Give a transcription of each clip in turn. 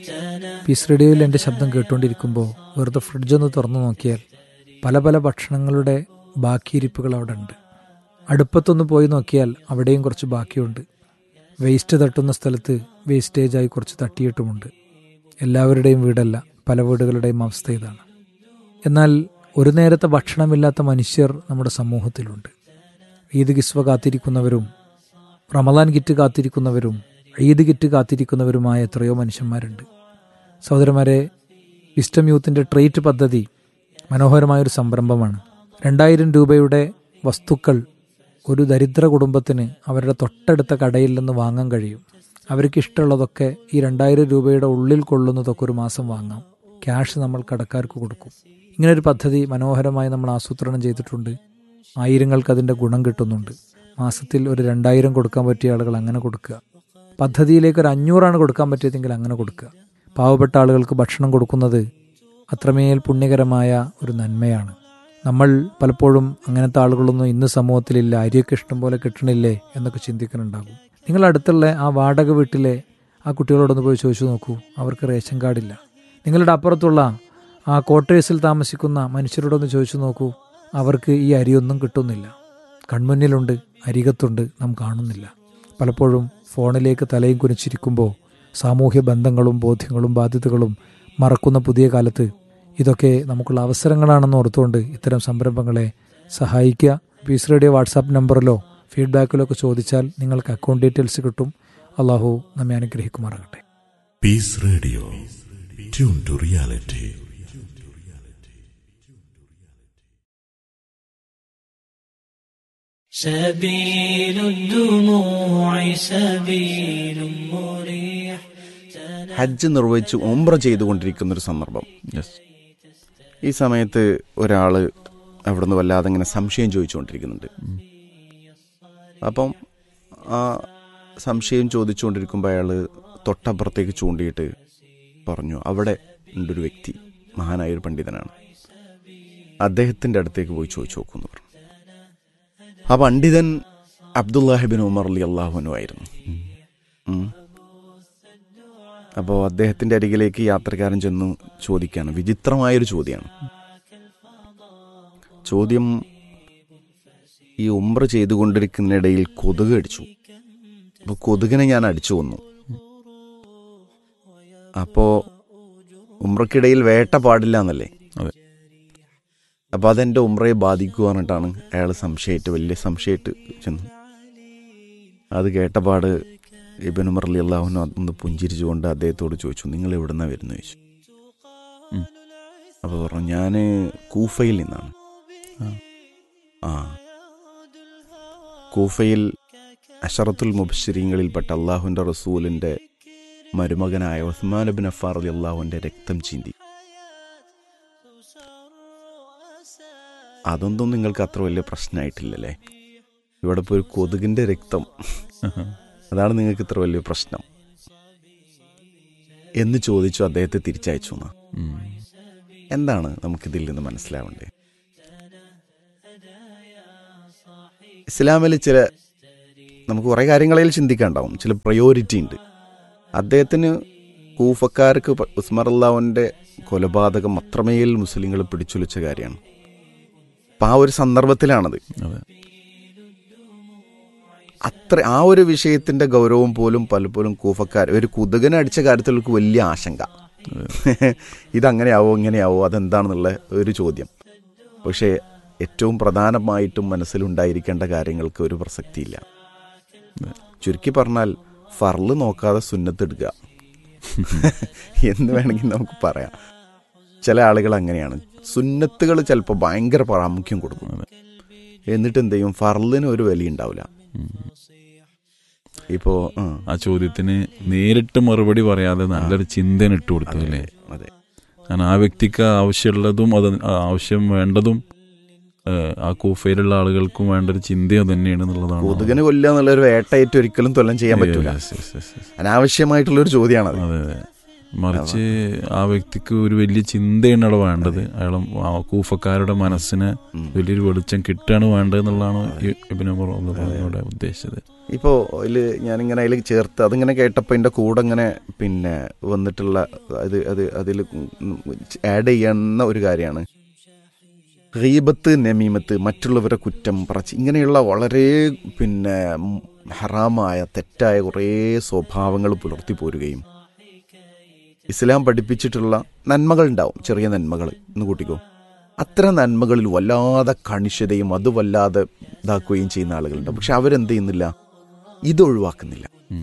Piece റേഡിയോയിൽ എൻ്റെ ശബ്ദം കേട്ടുകൊണ്ടിരിക്കുമ്പോൾ വെറുതെ ഫ്രിഡ്ജൊന്ന് തുറന്നു നോക്കിയാൽ പല പല ഭക്ഷണങ്ങളുടെ ബാക്കിയിരിപ്പുകൾ അവിടെ ഉണ്ട് അടുപ്പത്തൊന്ന് പോയി നോക്കിയാൽ അവിടെയും കുറച്ച് ബാക്കിയുണ്ട് വേസ്റ്റ് തട്ടുന്ന സ്ഥലത്ത് വേസ്റ്റേജായി കുറച്ച് തട്ടിയിട്ടുമുണ്ട് എല്ലാവരുടെയും വീടല്ല പല വീടുകളുടെയും അവസ്ഥ ഇതാണ് എന്നാൽ ഒരു നേരത്തെ ഭക്ഷണമില്ലാത്ത മനുഷ്യർ നമ്മുടെ സമൂഹത്തിലുണ്ട് ഈദ് കിസ്വ കാത്തിരിക്കുന്നവരും റമദാൻ കിറ്റ് കാത്തിരിക്കുന്നവരും ഈദ് കിറ്റ് കാത്തിരിക്കുന്നവരുമായ എത്രയോ മനുഷ്യന്മാരുണ്ട് സഹോദരന്മാരെ വിസ്റ്റം യൂത്തിൻ്റെ ട്രേറ്റ് പദ്ധതി മനോഹരമായൊരു സംരംഭമാണ് രണ്ടായിരം രൂപയുടെ വസ്തുക്കൾ ഒരു ദരിദ്ര കുടുംബത്തിന് അവരുടെ തൊട്ടടുത്ത കടയിൽ നിന്ന് വാങ്ങാൻ കഴിയും അവർക്ക് ഇഷ്ടമുള്ളതൊക്കെ ഈ രണ്ടായിരം രൂപയുടെ ഉള്ളിൽ കൊള്ളുന്നതൊക്കെ ഒരു മാസം വാങ്ങാം ക്യാഷ് നമ്മൾ കടക്കാർക്ക് കൊടുക്കും ഇങ്ങനൊരു പദ്ധതി മനോഹരമായി നമ്മൾ ആസൂത്രണം ചെയ്തിട്ടുണ്ട് ആയിരങ്ങൾക്ക് അതിൻ്റെ ഗുണം കിട്ടുന്നുണ്ട് മാസത്തിൽ ഒരു രണ്ടായിരം കൊടുക്കാൻ പറ്റിയ ആളുകൾ അങ്ങനെ കൊടുക്കുക പദ്ധതിയിലേക്ക് ഒരു അഞ്ഞൂറാണ് കൊടുക്കാൻ പറ്റിയതെങ്കിൽ അങ്ങനെ കൊടുക്കുക പാവപ്പെട്ട ആളുകൾക്ക് ഭക്ഷണം കൊടുക്കുന്നത് അത്രമേൽ പുണ്യകരമായ ഒരു നന്മയാണ് നമ്മൾ പലപ്പോഴും അങ്ങനത്തെ ആളുകളൊന്നും ഇന്ന് സമൂഹത്തിലില്ല അരിയൊക്കെ ഇഷ്ടം പോലെ കിട്ടണില്ലേ എന്നൊക്കെ ചിന്തിക്കുന്നുണ്ടാകും നിങ്ങൾ അടുത്തുള്ള ആ വാടക വീട്ടിലെ ആ കുട്ടികളോടൊന്ന് പോയി ചോദിച്ചു നോക്കൂ അവർക്ക് റേഷൻ കാർഡില്ല നിങ്ങളുടെ അപ്പുറത്തുള്ള ആ ക്വാർട്ടേഴ്സിൽ താമസിക്കുന്ന മനുഷ്യരോടൊന്ന് ചോദിച്ചു നോക്കൂ അവർക്ക് ഈ അരിയൊന്നും കിട്ടുന്നില്ല കൺമുന്നിലുണ്ട് അരികത്തുണ്ട് നാം കാണുന്നില്ല പലപ്പോഴും ഫോണിലേക്ക് തലയും കുനിച്ചിരിക്കുമ്പോൾ സാമൂഹ്യ ബന്ധങ്ങളും ബോധ്യങ്ങളും ബാധ്യതകളും മറക്കുന്ന പുതിയ കാലത്ത് ഇതൊക്കെ നമുക്കുള്ള അവസരങ്ങളാണെന്ന് ഓർത്തുകൊണ്ട് ഇത്തരം സംരംഭങ്ങളെ സഹായിക്കുക പീസ് റേഡിയോ വാട്സാപ്പ് നമ്പറിലോ ഫീഡ്ബാക്കിലോ ഒക്കെ ചോദിച്ചാൽ നിങ്ങൾക്ക് അക്കൗണ്ട് ഡീറ്റെയിൽസ് കിട്ടും അള്ളാഹു നമ്മെ അനുഗ്രഹിക്കുമാറാകട്ടെ Peace Radio tune to reality سبيل الدموع سبيل مريح Hajj നിർവഹിച്ച് ഉംറ ചെയ്തുകൊണ്ടിരിക്കുന്ന ഒരു സന്ദർഭം ഈ സമയത്ത് ഒരാൾ അവിടുന്ന് വല്ലാതെ ഇങ്ങനെ സംശയം ചോദിച്ചുകൊണ്ടിരിക്കുന്നുണ്ട് അപ്പം ആ സംശയം ചോദിച്ചുകൊണ്ടിരിക്കുമ്പോൾ അയാൾ തൊട്ടപ്പുറത്തേക്ക് ചൂണ്ടിയിട്ട് പറഞ്ഞു അവിടെ ഉണ്ടൊരു വ്യക്തി മഹാനായ ഒരു പണ്ഡിതനാണ് അദ്ദേഹത്തിൻ്റെ അടുത്തേക്ക് പോയി ചോദിച്ചു നോക്കുമെന്ന് പറഞ്ഞു ആ പണ്ഡിതൻ അബ്ദുല്ലാഹിബിൻ ഉമർ അലി അള്ളാഹുനു ആയിരുന്നു ഉം. അപ്പോൾ അദ്ദേഹത്തിന്റെ അരികിലേക്ക് യാത്രക്കാരൻ ചെന്നു ചോദിക്കാണ് വിചിത്രമായൊരു ചോദ്യമാണ് ചോദ്യം ഈ ഉംറ ചെയ്തുകൊണ്ടിരിക്കുന്നതിനിടയിൽ കൊതുക് അടിച്ചു അപ്പോൾ കൊതുകിനെ ഞാൻ അടിച്ചു കൊന്നു അപ്പോ ഉംറക്കിടയിൽ വേട്ട പാടില്ല എന്നല്ലേ അതെ. അപ്പൊ അതെന്റെ ഉംറയെ ബാധിക്കുക പറഞ്ഞിട്ടാണ് അയാൾ സംശയമായിട്ട് വലിയ സംശയമായിട്ട് ചെന്നു അത് കേട്ടപാട് ഇബൻ ഉമർ അലി അള്ളാഹുന ഒന്ന് പുഞ്ചിരിച്ചുകൊണ്ട് അദ്ദേഹത്തോട് ചോദിച്ചു നിങ്ങൾ എവിടുന്നാ വരുന്നു ചോദിച്ചു ഉം. അപ്പോൾ പറഞ്ഞു ഞാൻ കൂഫയിൽ നിന്നാണ് ആ കൂഫയിൽ അഷറത്തുൽ മുബശ്ശരീങ്ങളിൽപ്പെട്ട അള്ളാഹുവിൻ്റെ റസൂലിൻ്റെ മരുമകനായ ഉസ്മാൻ ബിൻ അഫാർ അലി അള്ളാഹുവിൻ്റെ രക്തം ചീന്തി അതൊന്നും നിങ്ങൾക്ക് അത്ര വലിയ പ്രശ്നമായിട്ടില്ലല്ലേ ഇവിടെ ഇപ്പോൾ ഒരു കൊതുകിൻ്റെ രക്തം അതാണ് നിങ്ങൾക്ക് ഇത്ര വലിയ പ്രശ്നം എന്ന് ചോദിച്ചു അദ്ദേഹത്തെ തിരിച്ചയച്ചു എന്നാ ഉം. എന്താണ് നമുക്കിതിൽ നിന്ന് മനസ്സിലാവേണ്ടത് ഇസ്ലാമിൽ ചില നമുക്ക് കുറേ കാര്യങ്ങളിൽ ചിന്തിക്കാണ്ടാവും ചില പ്രയോറിറ്റി ഉണ്ട് അദ്ദേഹത്തിന് കൂഫക്കാർക്ക് പ- ഉസ്മർ അള്ളാഹുവിൻ്റെ കൊലപാതകം അത്രമേൽ മുസ്ലിങ്ങൾ പിടിച്ചുലച്ച കാര്യമാണ് അപ്പം ആ ഒരു സന്ദർഭത്തിലാണത് അതെ അത്ര ആ ഒരു വിഷയത്തിന്റെ ഗൗരവം പോലും പലപ്പോഴും കൂഫക്കാർ ഒരു കുതുകനെ അടിച്ച കാര്യത്തിൽ അവർക്ക് വലിയ ആശങ്ക ഇതങ്ങനെയാവോ ഇങ്ങനെയാവോ അതെന്താണെന്നുള്ള ഒരു ചോദ്യം പക്ഷേ ഏറ്റവും പ്രധാനമായിട്ടും മനസ്സിലുണ്ടായിരിക്കേണ്ട കാര്യങ്ങൾക്ക് ഒരു പ്രസക്തിയില്ല ചുരുക്കി പറഞ്ഞാൽ ഫർള് നോക്കാതെ സുന്നത്തെടുക്കുക എന്ന് വേണമെങ്കിൽ നമുക്ക് പറയാം ചില ആളുകൾ അങ്ങനെയാണ് സുന്നത്തുകൾ ചിലപ്പോൾ ഭയങ്കര പ്രാമുഖ്യം കൊടുക്കും എന്നിട്ട് എന്ത് ചെയ്യും ഫർളിന് ഒരു വില ഉണ്ടാവില്ല ഇപ്പോ ആ, ആ ചോദ്യത്തിന് നേരിട്ട് മറുപടി പറയാതെ നല്ലൊരു ചിന്തന ഇട്ട് കൊടുത്തു അല്ലേ അതെ കാരണം ആ വ്യക്തിക്ക് ആവശ്യമുള്ളതും അത് ആവശ്യം വേണ്ടതും ആ, ആ കൂഫയിലുള്ള ആളുകൾക്കും വേണ്ട ഒരു ചിന്തയും തന്നെയാണ് എന്നുള്ളതാണ് കൊതുകിന് കൊല്ലുക എന്നുള്ള ഒരു വേട്ടയേറ്റ് ഒരിക്കലും തൊല്ലം ചെയ്യാൻ പറ്റൂല Yes, yes, yes, yes. അനാവശ്യമായിട്ടുള്ള ഒരു ചോദ്യമാണത് അതെ അതെ മറിച്ച് ആ വ്യക്തിക്ക് ഒരു വലിയ ചിന്തയാണ് അവിടെ വേണ്ടത് അയാൾ ആ കൂഫക്കാരുടെ മനസ്സിന് ഉം. വലിയൊരു വെളിച്ചം കിട്ടുകയാണ് വേണ്ടത് എന്നുള്ളതാണ് ഈ ഇബ്നു ഉമർ റളിയല്ലാഹുവിനോട് ഉദ്ദേശിച്ചത് ഇപ്പോൾ അതിൽ ഞാനിങ്ങനെ അതിൽ ചേർത്ത് അതിങ്ങനെ കേട്ടപ്പോൾ എൻ്റെ കൂടെ ഇങ്ങനെ പിന്നെ വന്നിട്ടുള്ള അത് അത് അതിൽ ആഡ് ചെയ്യുന്ന ഒരു കാര്യമാണ് ഗീബത്ത് നമീമത്ത് മറ്റുള്ളവരെ കുറ്റം പറച്ച് ഇങ്ങനെയുള്ള വളരെ പിന്നെ ഉം, ഹറാമായ തെറ്റായ കുറേ സ്വഭാവങ്ങൾ പുലർത്തി പോരുകയും ഇസ്ലാം പഠിപ്പിച്ചിട്ടുള്ള നന്മകൾ ഉണ്ടാവും ചെറിയ നന്മകൾ എന്ന് കൂട്ടിക്കോ അത്തരം നന്മകളിൽ വല്ലാതെ കണിശതയും അത് വല്ലാതെ ഇതാക്കുകയും ചെയ്യുന്ന ആളുകളുണ്ട് പക്ഷെ അവരെന്ത് ചെയ്യുന്നില്ല ഇത് ഒഴിവാക്കുന്നില്ല ഉം.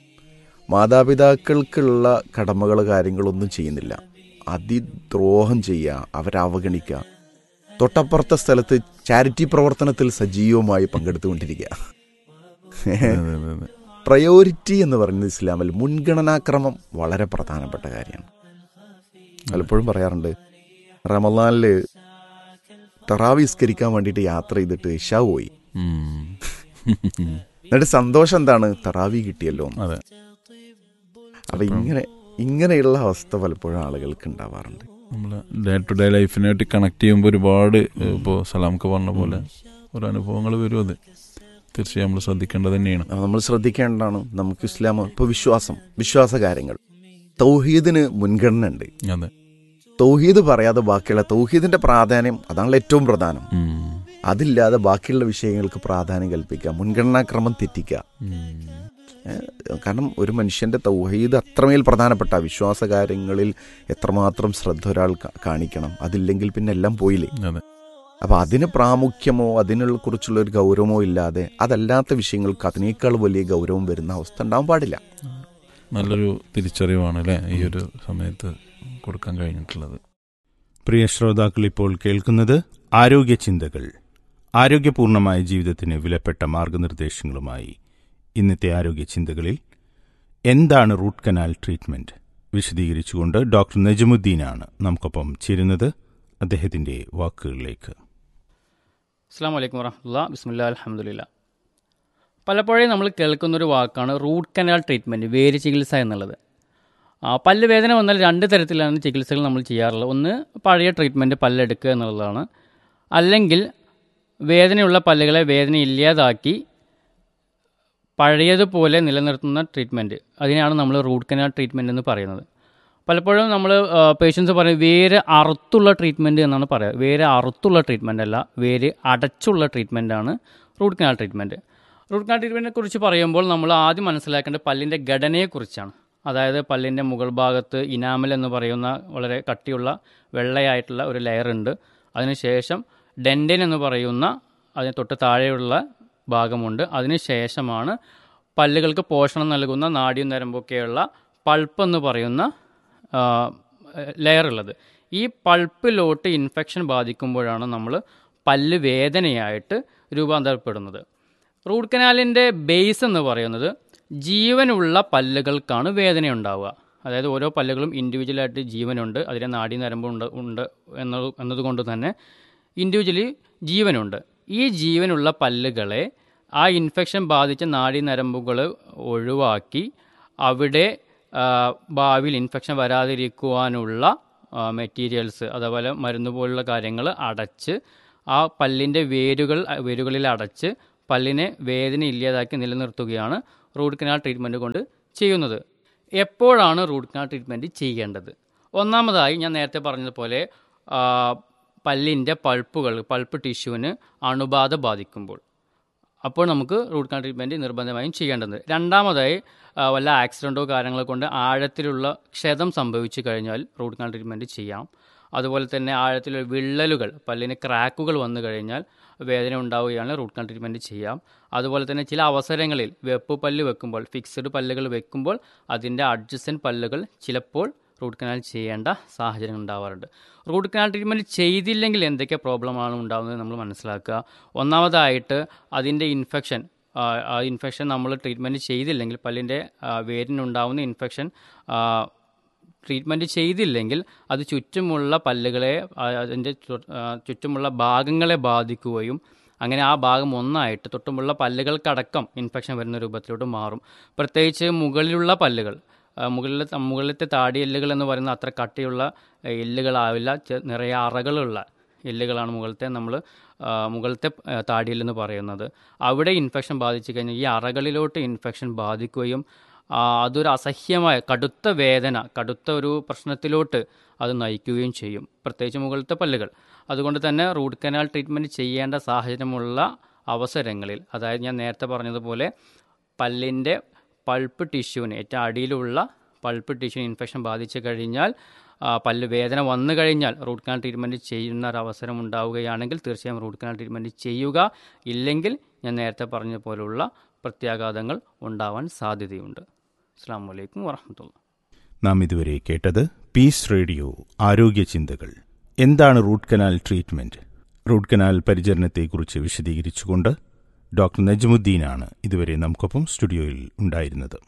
മാതാപിതാക്കൾക്കുള്ള കടമകൾ കാര്യങ്ങളൊന്നും ചെയ്യുന്നില്ല അതിദ്രോഹം ചെയ്യുക അവരെ അവഗണിക്കുക തൊട്ടപ്പുറത്തെ സ്ഥലത്ത് ചാരിറ്റി പ്രവർത്തനത്തിൽ സജീവമായി പങ്കെടുത്തുകൊണ്ടിരിക്കുക അതെ, അതെ, അതെ. പ്രയോറിറ്റി എന്ന് പറയുന്നത് ഇസ്ലാമിൽ മുൻഗണനാക്രമം വളരെ പ്രധാനപ്പെട്ട കാര്യമാണ് പലപ്പോഴും പറയാറുണ്ട് റമലാനില് തറാവിസ്കരിക്കാൻ വേണ്ടിയിട്ട് യാത്ര ചെയ്തിട്ട് ഇഷ പോയി ഉം. എന്നിട്ട് സന്തോഷം എന്താണ് തറാവി കിട്ടിയല്ലോ എന്ന്. അതെ അപ്പൊ ഇങ്ങനെ ഇങ്ങനെയുള്ള അവസ്ഥ പലപ്പോഴും ആളുകൾക്ക് ഉണ്ടാവാറുണ്ട് നമ്മൾ ഡേ ടു ഡേ ലൈഫിനായിട്ട് കണക്ട് ചെയ്യുമ്പോൾ ഒരുപാട് ഇപ്പോൾ സലാംക്ക് പറഞ്ഞ പോലെ ഓരോ അനുഭവങ്ങൾ വരും അത് തീർച്ചയായും നമ്മൾ ശ്രദ്ധിക്കേണ്ടത് തന്നെയാണ് അപ്പൊ നമ്മൾ ശ്രദ്ധിക്കേണ്ടതാണ് നമുക്ക് ഇസ്ലാം ഇപ്പൊ വിശ്വാസം വിശ്വാസ കാര്യങ്ങൾ തൗഹീദിന് മുൻഗണന ഉണ്ട് അതെ തൗഹീദ് പറയാതെ ബാക്കിയുള്ള തൗഹീദിന്റെ പ്രാധാന്യം അതാണല്ലോ ഏറ്റവും പ്രധാനം ഉം. അതില്ലാതെ ബാക്കിയുള്ള വിഷയങ്ങൾക്ക് പ്രാധാന്യം കൽപ്പിക്കുക മുൻഗണനാക്രമം തെറ്റിക്കുക ഉം. ഏഹ് കാരണം ഒരു മനുഷ്യന്റെ തൗഹീദ് അത്രമേൽ പ്രധാനപ്പെട്ട വിശ്വാസ കാര്യങ്ങളിൽ എത്രമാത്രം ശ്രദ്ധ ഒരാൾ കാ- കാണിക്കണം അതില്ലെങ്കിൽ പിന്നെ എല്ലാം പോയില്ലേ അതെ അപ്പൊ അതിന് പ്രാമുഖ്യമോ അതിനുള്ള കുറിച്ചുള്ള ഒരു ഗൗരവമോ ഇല്ലാതെ അതല്ലാത്ത വിഷയങ്ങൾക്ക് അതിനേക്കാൾ വലിയ ഗൗരവം വരുന്ന അവസ്ഥ ഉണ്ടാവാൻ പാടില്ല നല്ലൊരു തിരിച്ചറിവാണ് അല്ലേ ഈ ഒരു സമയത്ത് കൊടുക്കാൻ കഴിഞ്ഞിട്ടുള്ളത് പ്രിയ ശ്രോതാക്കൾ ഇപ്പോൾ കേൾക്കുന്നത് ആരോഗ്യ ചിന്തകൾ ആരോഗ്യപൂർണമായ ജീവിതത്തിന് വിലപ്പെട്ട മാർഗനിർദ്ദേശങ്ങളുമായി ഇന്നത്തെ ആരോഗ്യ ചിന്തകളിൽ എന്താണ് റൂട്ട് കനാൽ ട്രീറ്റ്മെന്റ് വിശദീകരിച്ചുകൊണ്ട് ഡോക്ടർ നജമുദ്ദീനാണ് നമുക്കൊപ്പം ചേരുന്നത് അദ്ദേഹത്തിന്റെ വാക്കുകളിലേക്ക് അസ്സാം വലൈക്കും വറഹമുല്ല ബിസ്മില്ല അലഹമുല്ല പലപ്പോഴും നമ്മൾ കേൾക്കുന്നൊരു വാക്കാണ് റൂട്ട് കനാൽ ട്രീറ്റ്മെൻറ്റ് വേര് ചികിത്സ എന്നുള്ളത് ആ, പല്ല് വേദന വന്നാൽ രണ്ട് തരത്തിലാണ് ചികിത്സകൾ നമ്മൾ ചെയ്യാറുള്ളത് ഒന്ന് പഴയ ട്രീറ്റ്മെൻറ്റ് പല്ലെടുക്കുക എന്നുള്ളതാണ് അല്ലെങ്കിൽ വേദനയുള്ള പല്ലുകളെ വേദന ഇല്ലാതാക്കി പഴയതുപോലെ നിലനിർത്തുന്ന ട്രീറ്റ്മെൻറ്റ് അതിനെയാണ് നമ്മൾ റൂട്ട് കനാൽ ട്രീറ്റ്മെൻറ്റ് എന്ന് പറയുന്നത് പലപ്പോഴും നമ്മൾ പേഷ്യൻസ് പറയും വേര് അറുത്തുള്ള ട്രീറ്റ്മെൻറ്റ് എന്നാണ് പറയുക വേര് അറുത്തുള്ള ട്രീറ്റ്മെൻ്റ് അല്ല വേര് അടച്ചുള്ള ട്രീറ്റ്മെൻറ്റാണ് root canal treatment root canal ട്രീറ്റ്മെൻറ്റിനെ കുറിച്ച് പറയുമ്പോൾ നമ്മൾ ആദ്യം മനസ്സിലാക്കേണ്ടത് പല്ലിൻ്റെ ഘടനയെക്കുറിച്ചാണ് അതായത് പല്ലിൻ്റെ മുകൾ ഭാഗത്ത് ഇനാമൽ എന്ന് പറയുന്ന വളരെ കട്ടിയുള്ള വെള്ളയായിട്ടുള്ള ഒരു ലെയർ ഉണ്ട് അതിനുശേഷം ഡെൻഡൻ എന്ന് പറയുന്ന അതിന് തൊട്ട് താഴെയുള്ള ഭാഗമുണ്ട് അതിനുശേഷമാണ് പല്ലുകൾക്ക് പോഷണം നൽകുന്ന നാടിയും നരമ്പൊക്കെയുള്ള പൾപ്പ് എന്ന് പറയുന്ന ലെയർ ഉള്ളത് ഈ പൾപ്പിലോട്ട് ഇൻഫെക്ഷൻ ബാധിക്കുമ്പോഴാണ് നമ്മൾ പല്ല് വേദനയായിട്ട് രൂപാന്തരപ്പെടുന്നത് റൂട്ട് കനാലിൻ്റെ ബേസ് എന്ന് പറയുന്നത് ജീവനുള്ള പല്ലുകൾക്കാണ് വേദന ഉണ്ടാവുക അതായത് ഓരോ പല്ലുകളും ഇൻഡിവിജ്വലായിട്ട് ജീവനുണ്ട് അതിന് നാഡി നരമ്പുണ്ട് ഉണ്ട് എന്നത് എന്നതുകൊണ്ട് തന്നെ ഇൻഡിവിജ്വലി ജീവനുണ്ട് ഈ ജീവനുള്ള പല്ലുകളെ ആ ഇൻഫെക്ഷൻ ബാധിച്ച നാഡി നരമ്പുകൾ ഒഴിവാക്കി അവിടെ ആ, ഭാവിയിൽ ഇൻഫെക്ഷൻ വരാതിരിക്കുവാനുള്ള മെറ്റീരിയൽസ് അതേപോലെ മരുന്ന് പോലുള്ള കാര്യങ്ങൾ അടച്ച് ആ പല്ലിൻ്റെ വേരുകൾ വേരുകളിൽ അടച്ച് പല്ലിനെ വേദന ഇല്ലാതാക്കി നിലനിർത്തുകയാണ് റൂട്ട് കനാൽ ട്രീറ്റ്മെൻറ്റ് കൊണ്ട് ചെയ്യുന്നത് എപ്പോഴാണ് റൂട്ട് കനാൽ ട്രീറ്റ്മെൻറ്റ് ചെയ്യേണ്ടത് ഒന്നാമതായി ഞാൻ നേരത്തെ പറഞ്ഞതുപോലെ ആ, പല്ലിൻ്റെ പൾപ്പുകൾ പൾപ്പ് ടിഷ്യൂവിന് അണുബാധ ബാധിക്കുമ്പോൾ അപ്പോൾ നമുക്ക് റൂട്ട് കനാൽ ട്രീറ്റ്മെൻറ്റ് നിർബന്ധമായും ചെയ്യേണ്ടത് രണ്ടാമതായി ആ, വല്ല ആക്സിഡൻറ്റോ കാര്യങ്ങളോ കൊണ്ട് ആഴത്തിലുള്ള ക്ഷതം സംഭവിച്ചു കഴിഞ്ഞാൽ റൂട്ട് കനാൽ ട്രീറ്റ്മെൻറ്റ് ചെയ്യാം അതുപോലെ തന്നെ ആഴത്തിലുള്ള വിള്ളലുകൾ പല്ലിന് ക്രാക്കുകൾ വന്നു കഴിഞ്ഞാൽ വേദന ഉണ്ടാവുകയാണ് റൂട്ട് കനാൽ ട്രീറ്റ്മെൻറ്റ് ചെയ്യാം അതുപോലെ തന്നെ ചില അവസരങ്ങളിൽ വെപ്പ് പല്ല് വെക്കുമ്പോൾ ഫിക്സഡ് പല്ലുകൾ വെക്കുമ്പോൾ അതിൻ്റെ അഡ്ജസ്റ്റൻ പല്ലുകൾ ചിലപ്പോൾ റൂട്ട് കനാൽ ചെയ്യേണ്ട സാഹചര്യം ഉണ്ടാവാറുണ്ട് റൂട്ട് കനാൽ ട്രീറ്റ്മെൻറ്റ് ചെയ്തില്ലെങ്കിൽ എന്തൊക്കെ പ്രോബ്ലമാണ് ഉണ്ടാകുന്നത് നമ്മൾ മനസ്സിലാക്കുക ഒന്നാമതായിട്ട് അതിൻ്റെ ഇൻഫെക്ഷൻ ആ ഇൻഫെക്ഷൻ നമ്മൾ ട്രീറ്റ്മെൻറ്റ് ചെയ്തില്ലെങ്കിൽ പല്ലിൻ്റെ ആ, വേരിനുണ്ടാവുന്ന ഇൻഫെക്ഷൻ ട്രീറ്റ്മെൻറ്റ് ചെയ്തില്ലെങ്കിൽ അത് ചുറ്റുമുള്ള പല്ലുകളെ ആ, അതിൻ്റെ ചു- ആ, ചുറ്റുമുള്ള ഭാഗങ്ങളെ ബാധിക്കുകയും അങ്ങനെ ആ ഭാഗം ഒന്നായിട്ട് തൊട്ടുമുള്ള പല്ലുകൾക്കടക്കം ഇൻഫെക്ഷൻ വരുന്ന രൂപത്തിലോട്ട് മാറും പ്രത്യേകിച്ച് മുകളിലുള്ള പല്ലുകൾ ആ, മുകളിലത്തെ മുകളിലത്തെ താടി എല്ലുകൾ എന്ന് പറയുന്നത് അത്ര കട്ടിയുള്ള ആ, എല്ലുകളാവില്ല ചെ- നിറയെ അറകളുള്ള എല്ലുകളാണ് മുകളിലത്തെ നമ്മൾ മുകളിലത്തെ ആ, താടിയെല്ലെന്ന് പറയുന്നത് അവിടെ ഇൻഫെക്ഷൻ ബാധിച്ചു കഴിഞ്ഞാൽ ഈ അറകളിലോട്ട് ഇൻഫെക്ഷൻ ബാധിക്കുകയും ആ, അതൊരു അസഹ്യമായ കടുത്ത വേദന കടുത്ത ഒരു പ്രശ്നത്തിലോട്ട് അത് നയിക്കുകയും ചെയ്യും പ്രത്യേകിച്ച് മുകളിലത്തെ പല്ലുകൾ അതുകൊണ്ട് തന്നെ റൂട്ട് കനാൽ ട്രീറ്റ്മെൻറ്റ് ചെയ്യേണ്ട സാഹചര്യമുള്ള അവസരങ്ങളിൽ അതായത് ഞാൻ നേരത്തെ പറഞ്ഞതുപോലെ പല്ലിൻ്റെ പൾപ്പ് ടിഷ്യൂവിന് ഏറ്റവും അടിയിലുള്ള പൾപ്പ് ടിഷ്യൂവിന് ഇൻഫെക്ഷൻ ബാധിച്ചു കഴിഞ്ഞാൽ ആ, പല്ല് വേദന വന്നു കഴിഞ്ഞാൽ റൂട്ട് കനാൽ ട്രീറ്റ്മെൻറ്റ് ചെയ്യുന്ന ഒരു അവസരം ഉണ്ടാവുകയാണെങ്കിൽ തീർച്ചയായും റൂട്ട് കനാൽ ട്രീറ്റ്മെൻറ്റ് ചെയ്യുക ഇല്ലെങ്കിൽ ഞാൻ നേരത്തെ പറഞ്ഞ പോലുള്ള പ്രത്യാഘാതങ്ങൾ ഉണ്ടാവാൻ സാധ്യതയുണ്ട് അസ്സാം വലൈക്കും വാഹമത്തുള്ള നാം ഇതുവരെ കേട്ടത് പീസ് റേഡിയോ ആരോഗ്യ ചിന്തകൾ എന്താണ് root canal treatment root canal പരിചരണത്തെക്കുറിച്ച് വിശദീകരിച്ചുകൊണ്ട് ഡോക്ടർ നജ്മുദ്ദീനാണ് ഇതുവരെ നമുക്കൊപ്പം സ്റ്റുഡിയോയിൽ ഉണ്ടായിരുന്നത്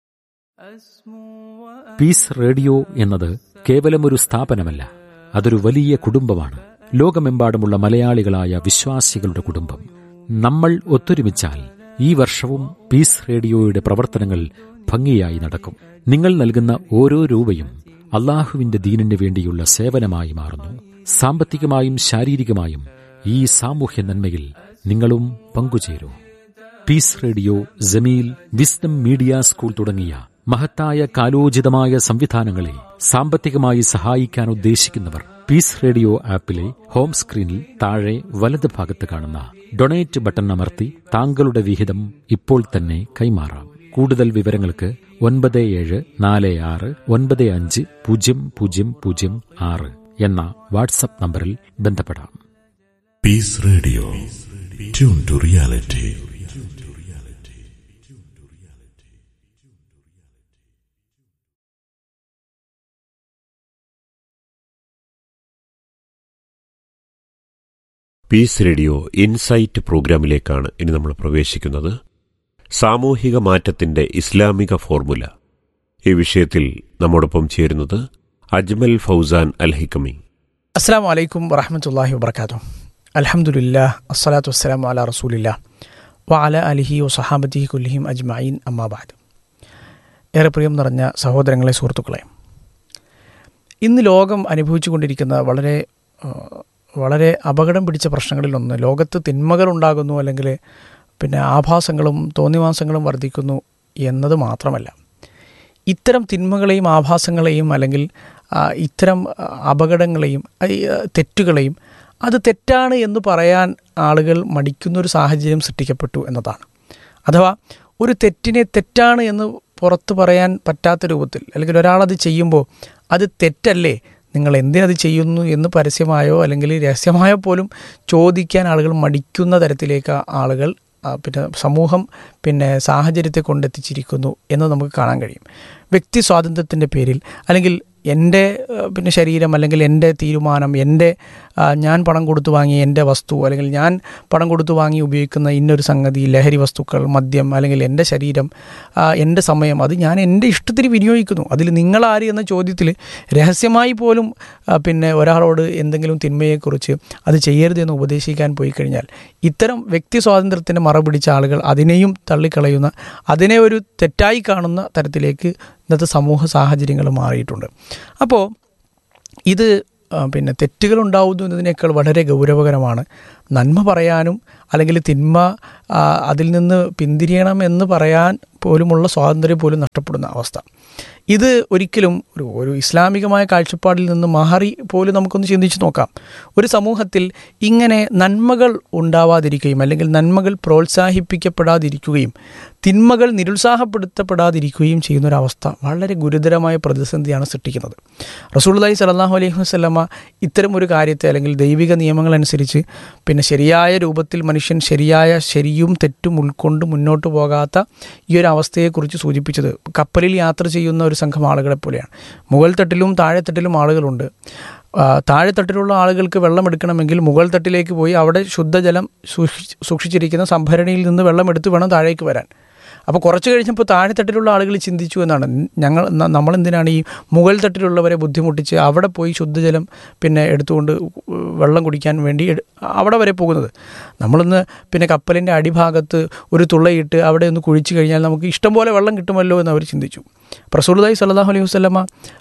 പീസ് റേഡിയോ എന്നത് കേവലം ഒരു സ്ഥാപനമല്ല അതൊരു വലിയ കുടുംബമാണ് ലോകമെമ്പാടുമുള്ള മലയാളികളായ വിശ്വാസികളുടെ കുടുംബം നമ്മൾ ഒത്തൊരുമിച്ചാൽ ഈ വർഷവും പീസ് റേഡിയോയുടെ പ്രവർത്തനങ്ങൾ ഭംഗിയായി നടക്കും നിങ്ങൾ നൽകുന്ന ഓരോ രൂപയും അള്ളാഹുവിന്റെ ദീനിന് വേണ്ടിയുള്ള സേവനമായി മാറുന്നു സാമ്പത്തികമായും ശാരീരികമായും ഈ സാമൂഹ്യ നന്മയിൽ നിങ്ങളും പങ്കുചേരൂ peace radio Jameel wisdom media school തുടങ്ങിയ മഹത്തായ കാലോചിതമായ സംവിധാനങ്ങളെ സാമ്പത്തികമായി സഹായിക്കാൻ ഉദ്ദേശിക്കുന്നവർ പീസ് റേഡിയോ ആപ്പിലെ ഹോം സ്ക്രീനിൽ താഴെ വലത് ഭാഗത്ത് കാണുന്ന ഡൊണേറ്റ് ബട്ടൺ അമർത്തി താങ്കളുടെ വിഹിതം ഇപ്പോൾ തന്നെ കൈമാറാം കൂടുതൽ വിവരങ്ങൾക്ക് ഒൻപത് ഏഴ് നാല് ആറ് ഒൻപത് അഞ്ച് പൂജ്യം പൂജ്യം പൂജ്യം ആറ് എന്ന വാട്സപ്പ് നമ്പറിൽ ബന്ധപ്പെടാം Peace Radio. Tune to reality. Peace radio insight പ്രോഗ്രാമിലേക്കാണ് ഇനി നമ്മൾ പ്രവേശിക്കുന്നത് സാമൂഹിക മാറ്റത്തിന്റെ ഇസ്ലാമിക ഫോർമുല ഈ വിഷയത്തിൽ നമ്മോടൊപ്പം ചേരുന്നത് അജ്മൽ ഫൗസാൻ അൽ ഹിക്കമി അസ്സാം വലൈക്കും വറഹമത്തല്ലാഹി വബർക്കാത്തു അലഹമുല്ല അസ്സലാത്തു വസ്സലാം അല റസൂലില്ല വഅല അലിഹി വസഹാബത്തി കുല്ലിഹിം അജ്മഈൻ അമ്മാബാദ് ഏറെ പ്രിയം നിറഞ്ഞ സഹോദരങ്ങളെ സുഹൃത്തുക്കളെ ഇന്ന് ലോകം അനുഭവിച്ചു കൊണ്ടിരിക്കുന്ന വളരെ ആ, വളരെ അപകടം പിടിച്ച പ്രശ്നങ്ങളിലൊന്ന് ലോകത്ത് തിന്മകൾ ഉണ്ടാകുന്നു അല്ലെങ്കിൽ പിന്നെ ആഭാസങ്ങളും തോന്നിവാസങ്ങളും വർദ്ധിക്കുന്നു എന്നത് മാത്രമല്ല ഇത്തരം തിന്മകളെയും ആഭാസങ്ങളെയും അല്ലെങ്കിൽ ആ, ഇത്തരം ആ, അപകടങ്ങളെയും ആ, ഈ, ആ, തെറ്റുകളെയും അത് തെറ്റാണ് എന്ന് പറയാൻ ആളുകൾ മടിക്കുന്നൊരു സാഹചര്യം സൃഷ്ടിക്കപ്പെട്ടു എന്നതാണ് അഥവാ ഒരു തെറ്റിനെ തെറ്റാണ് എന്ന് പുറത്ത് പറയാൻ പറ്റാത്ത രൂപത്തിൽ അല്ലെങ്കിൽ ഒരാളത് ചെയ്യുമ്പോൾ അത് തെറ്റല്ലേ നിങ്ങൾ എന്തിനത് ചെയ്യുന്നു എന്ന് പരസ്യമായോ അല്ലെങ്കിൽ രഹസ്യമായോ പോലും ചോദിക്കാൻ ആളുകൾ മടിക്കുന്ന തരത്തിലേക്ക് ആളുകൾ ആ, പിന്നെ സമൂഹം പിന്നെ സാഹചര്യത്തെ കൊണ്ടെത്തിച്ചിരിക്കുന്നു എന്ന് നമുക്ക് കാണാൻ കഴിയും വ്യക്തി സ്വാതന്ത്ര്യത്തിൻ്റെ പേരിൽ അല്ലെങ്കിൽ എൻ്റെ ആ, പിന്നെ ശരീരം അല്ലെങ്കിൽ എൻ്റെ തീരുമാനം എൻ്റെ ആ, ഞാൻ പണം കൊടുത്തു വാങ്ങിയ എൻ്റെ വസ്തു അല്ലെങ്കിൽ ഞാൻ പണം കൊടുത്തു വാങ്ങി ഉപയോഗിക്കുന്ന ഇന്നൊരു സംഗതി ലഹരി വസ്തുക്കൾ മദ്യം അല്ലെങ്കിൽ എൻ്റെ ശരീരം ആ, എൻ്റെ സമയം അത് ഞാൻ എൻ്റെ ഇഷ്ടത്തിന് വിനിയോഗിക്കുന്നു അതിൽ നിങ്ങളാര് എന്ന ചോദ്യത്തിൽ രഹസ്യമായി പോലും ആ, പിന്നെ ഒരാളോട് എന്തെങ്കിലും തിന്മയെക്കുറിച്ച് അത് ചെയ്യരുത് എന്ന് ഉപദേശിക്കാൻ പോയി കഴിഞ്ഞാൽ ഇത്തരം വ്യക്തി സ്വാതന്ത്ര്യത്തിന് മറ പിടിച്ച ആളുകൾ അതിനെയും തള്ളിക്കളയുന്ന അതിനെ ഒരു തെറ്റായി കാണുന്ന തരത്തിലേക്ക് ഇന്നത്തെ സമൂഹ സാഹചര്യങ്ങൾ മാറിയിട്ടുണ്ട് അപ്പോൾ ഇത് ആ, പിന്നെ തെറ്റുകൾ ഉണ്ടാവുന്നു എന്നതിനേക്കാൾ വളരെ ഗൗരവകരമാണ് നന്മ പറയാനും അല്ലെങ്കിൽ തിന്മ ആ, അതിൽ നിന്ന് പിന്തിരിയണം എന്ന് പറയാൻ പോലുമുള്ള സ്വാതന്ത്ര്യം പോലും നഷ്ടപ്പെടുന്ന അവസ്ഥ ഇത് ഒരിക്കലും ഒരു ഒരു ഇസ്ലാമികമായ കാഴ്ചപ്പാടിൽ നിന്ന് മാറി പോലും നമുക്കൊന്ന് ചിന്തിച്ച് നോക്കാം ഒരു സമൂഹത്തിൽ ഇങ്ങനെ നന്മകൾ ഉണ്ടാവാതിരിക്കുകയും അല്ലെങ്കിൽ നന്മകൾ പ്രോത്സാഹിപ്പിക്കപ്പെടാതിരിക്കുകയും തിന്മകൾ നിരുത്സാഹപ്പെടുത്തപ്പെടാതിരിക്കുകയും ചെയ്യുന്ന ഒരു അവസ്ഥ വളരെ ഗുരുതരമായ പ്രതിസന്ധിയാണ് സൃഷ്ടിക്കുന്നത് റസൂലുള്ളാഹി സ്വല്ലല്ലാഹു അലൈഹി വസല്ലമ ഇത്തരം ഒരു കാര്യത്തെ അല്ലെങ്കിൽ ദൈവിക നിയമങ്ങൾ അനുസരിച്ച് പിന്നെ ശരിയായ രൂപത്തിൽ മനുഷ്യൻ ശരിയായ ശരിയും തെറ്റും ഉൾക്കൊണ്ട് മുന്നോട്ട് പോകാത്ത ഈ ഒരു അവസ്ഥയെക്കുറിച്ച് സൂചിപ്പിച്ചത് കപ്പലിൽ യാത്ര ചെയ്യുന്ന ഒരു സംഘം ആളുകളെ പോലെയാണ് മുകൾ തട്ടിലും താഴെത്തട്ടിലും ആളുകളുണ്ട് ആ, താഴെത്തട്ടിലുള്ള ആളുകൾക്ക് വെള്ളം എടുക്കണമെങ്കിൽ മുകൾ തട്ടിലേക്ക് പോയി അവിടെ ശുദ്ധജലം സൂക്ഷി സൂക്ഷിച്ചിരിക്കുന്ന സംഭരണിയിൽ നിന്ന് വെള്ളം എടുത്ത് വേണം താഴേക്ക് വരാൻ അപ്പോൾ കുറച്ച് കഴിഞ്ഞപ്പോൾ താഴെത്തട്ടിലുള്ള ആളുകൾ ചിന്തിച്ചു എന്നാണ് ഞങ്ങൾ ന- നമ്മളെന്തിനാണ് ഈ മുകൾ തട്ടിലുള്ളവരെ ബുദ്ധിമുട്ടിച്ച് അവിടെ പോയി ശുദ്ധജലം പിന്നെ എടുത്തുകൊണ്ട് വെള്ളം കുടിക്കാൻ വേണ്ടി എട്- അവിടെ വരെ പോകുന്നത് നമ്മളൊന്ന് പിന്നെ കപ്പലിൻ്റെ അടിഭാഗത്ത് ഒരു തുള്ളയിട്ട് അവിടെ ഒന്ന് കുഴിച്ചു കഴിഞ്ഞാൽ നമുക്ക് ഇഷ്ടംപോലെ വെള്ളം കിട്ടുമല്ലോ എന്ന് അവർ ചിന്തിച്ചു പ്രസൂലുദായി സല്ലാഹു അലൈഹി വസ്ലമ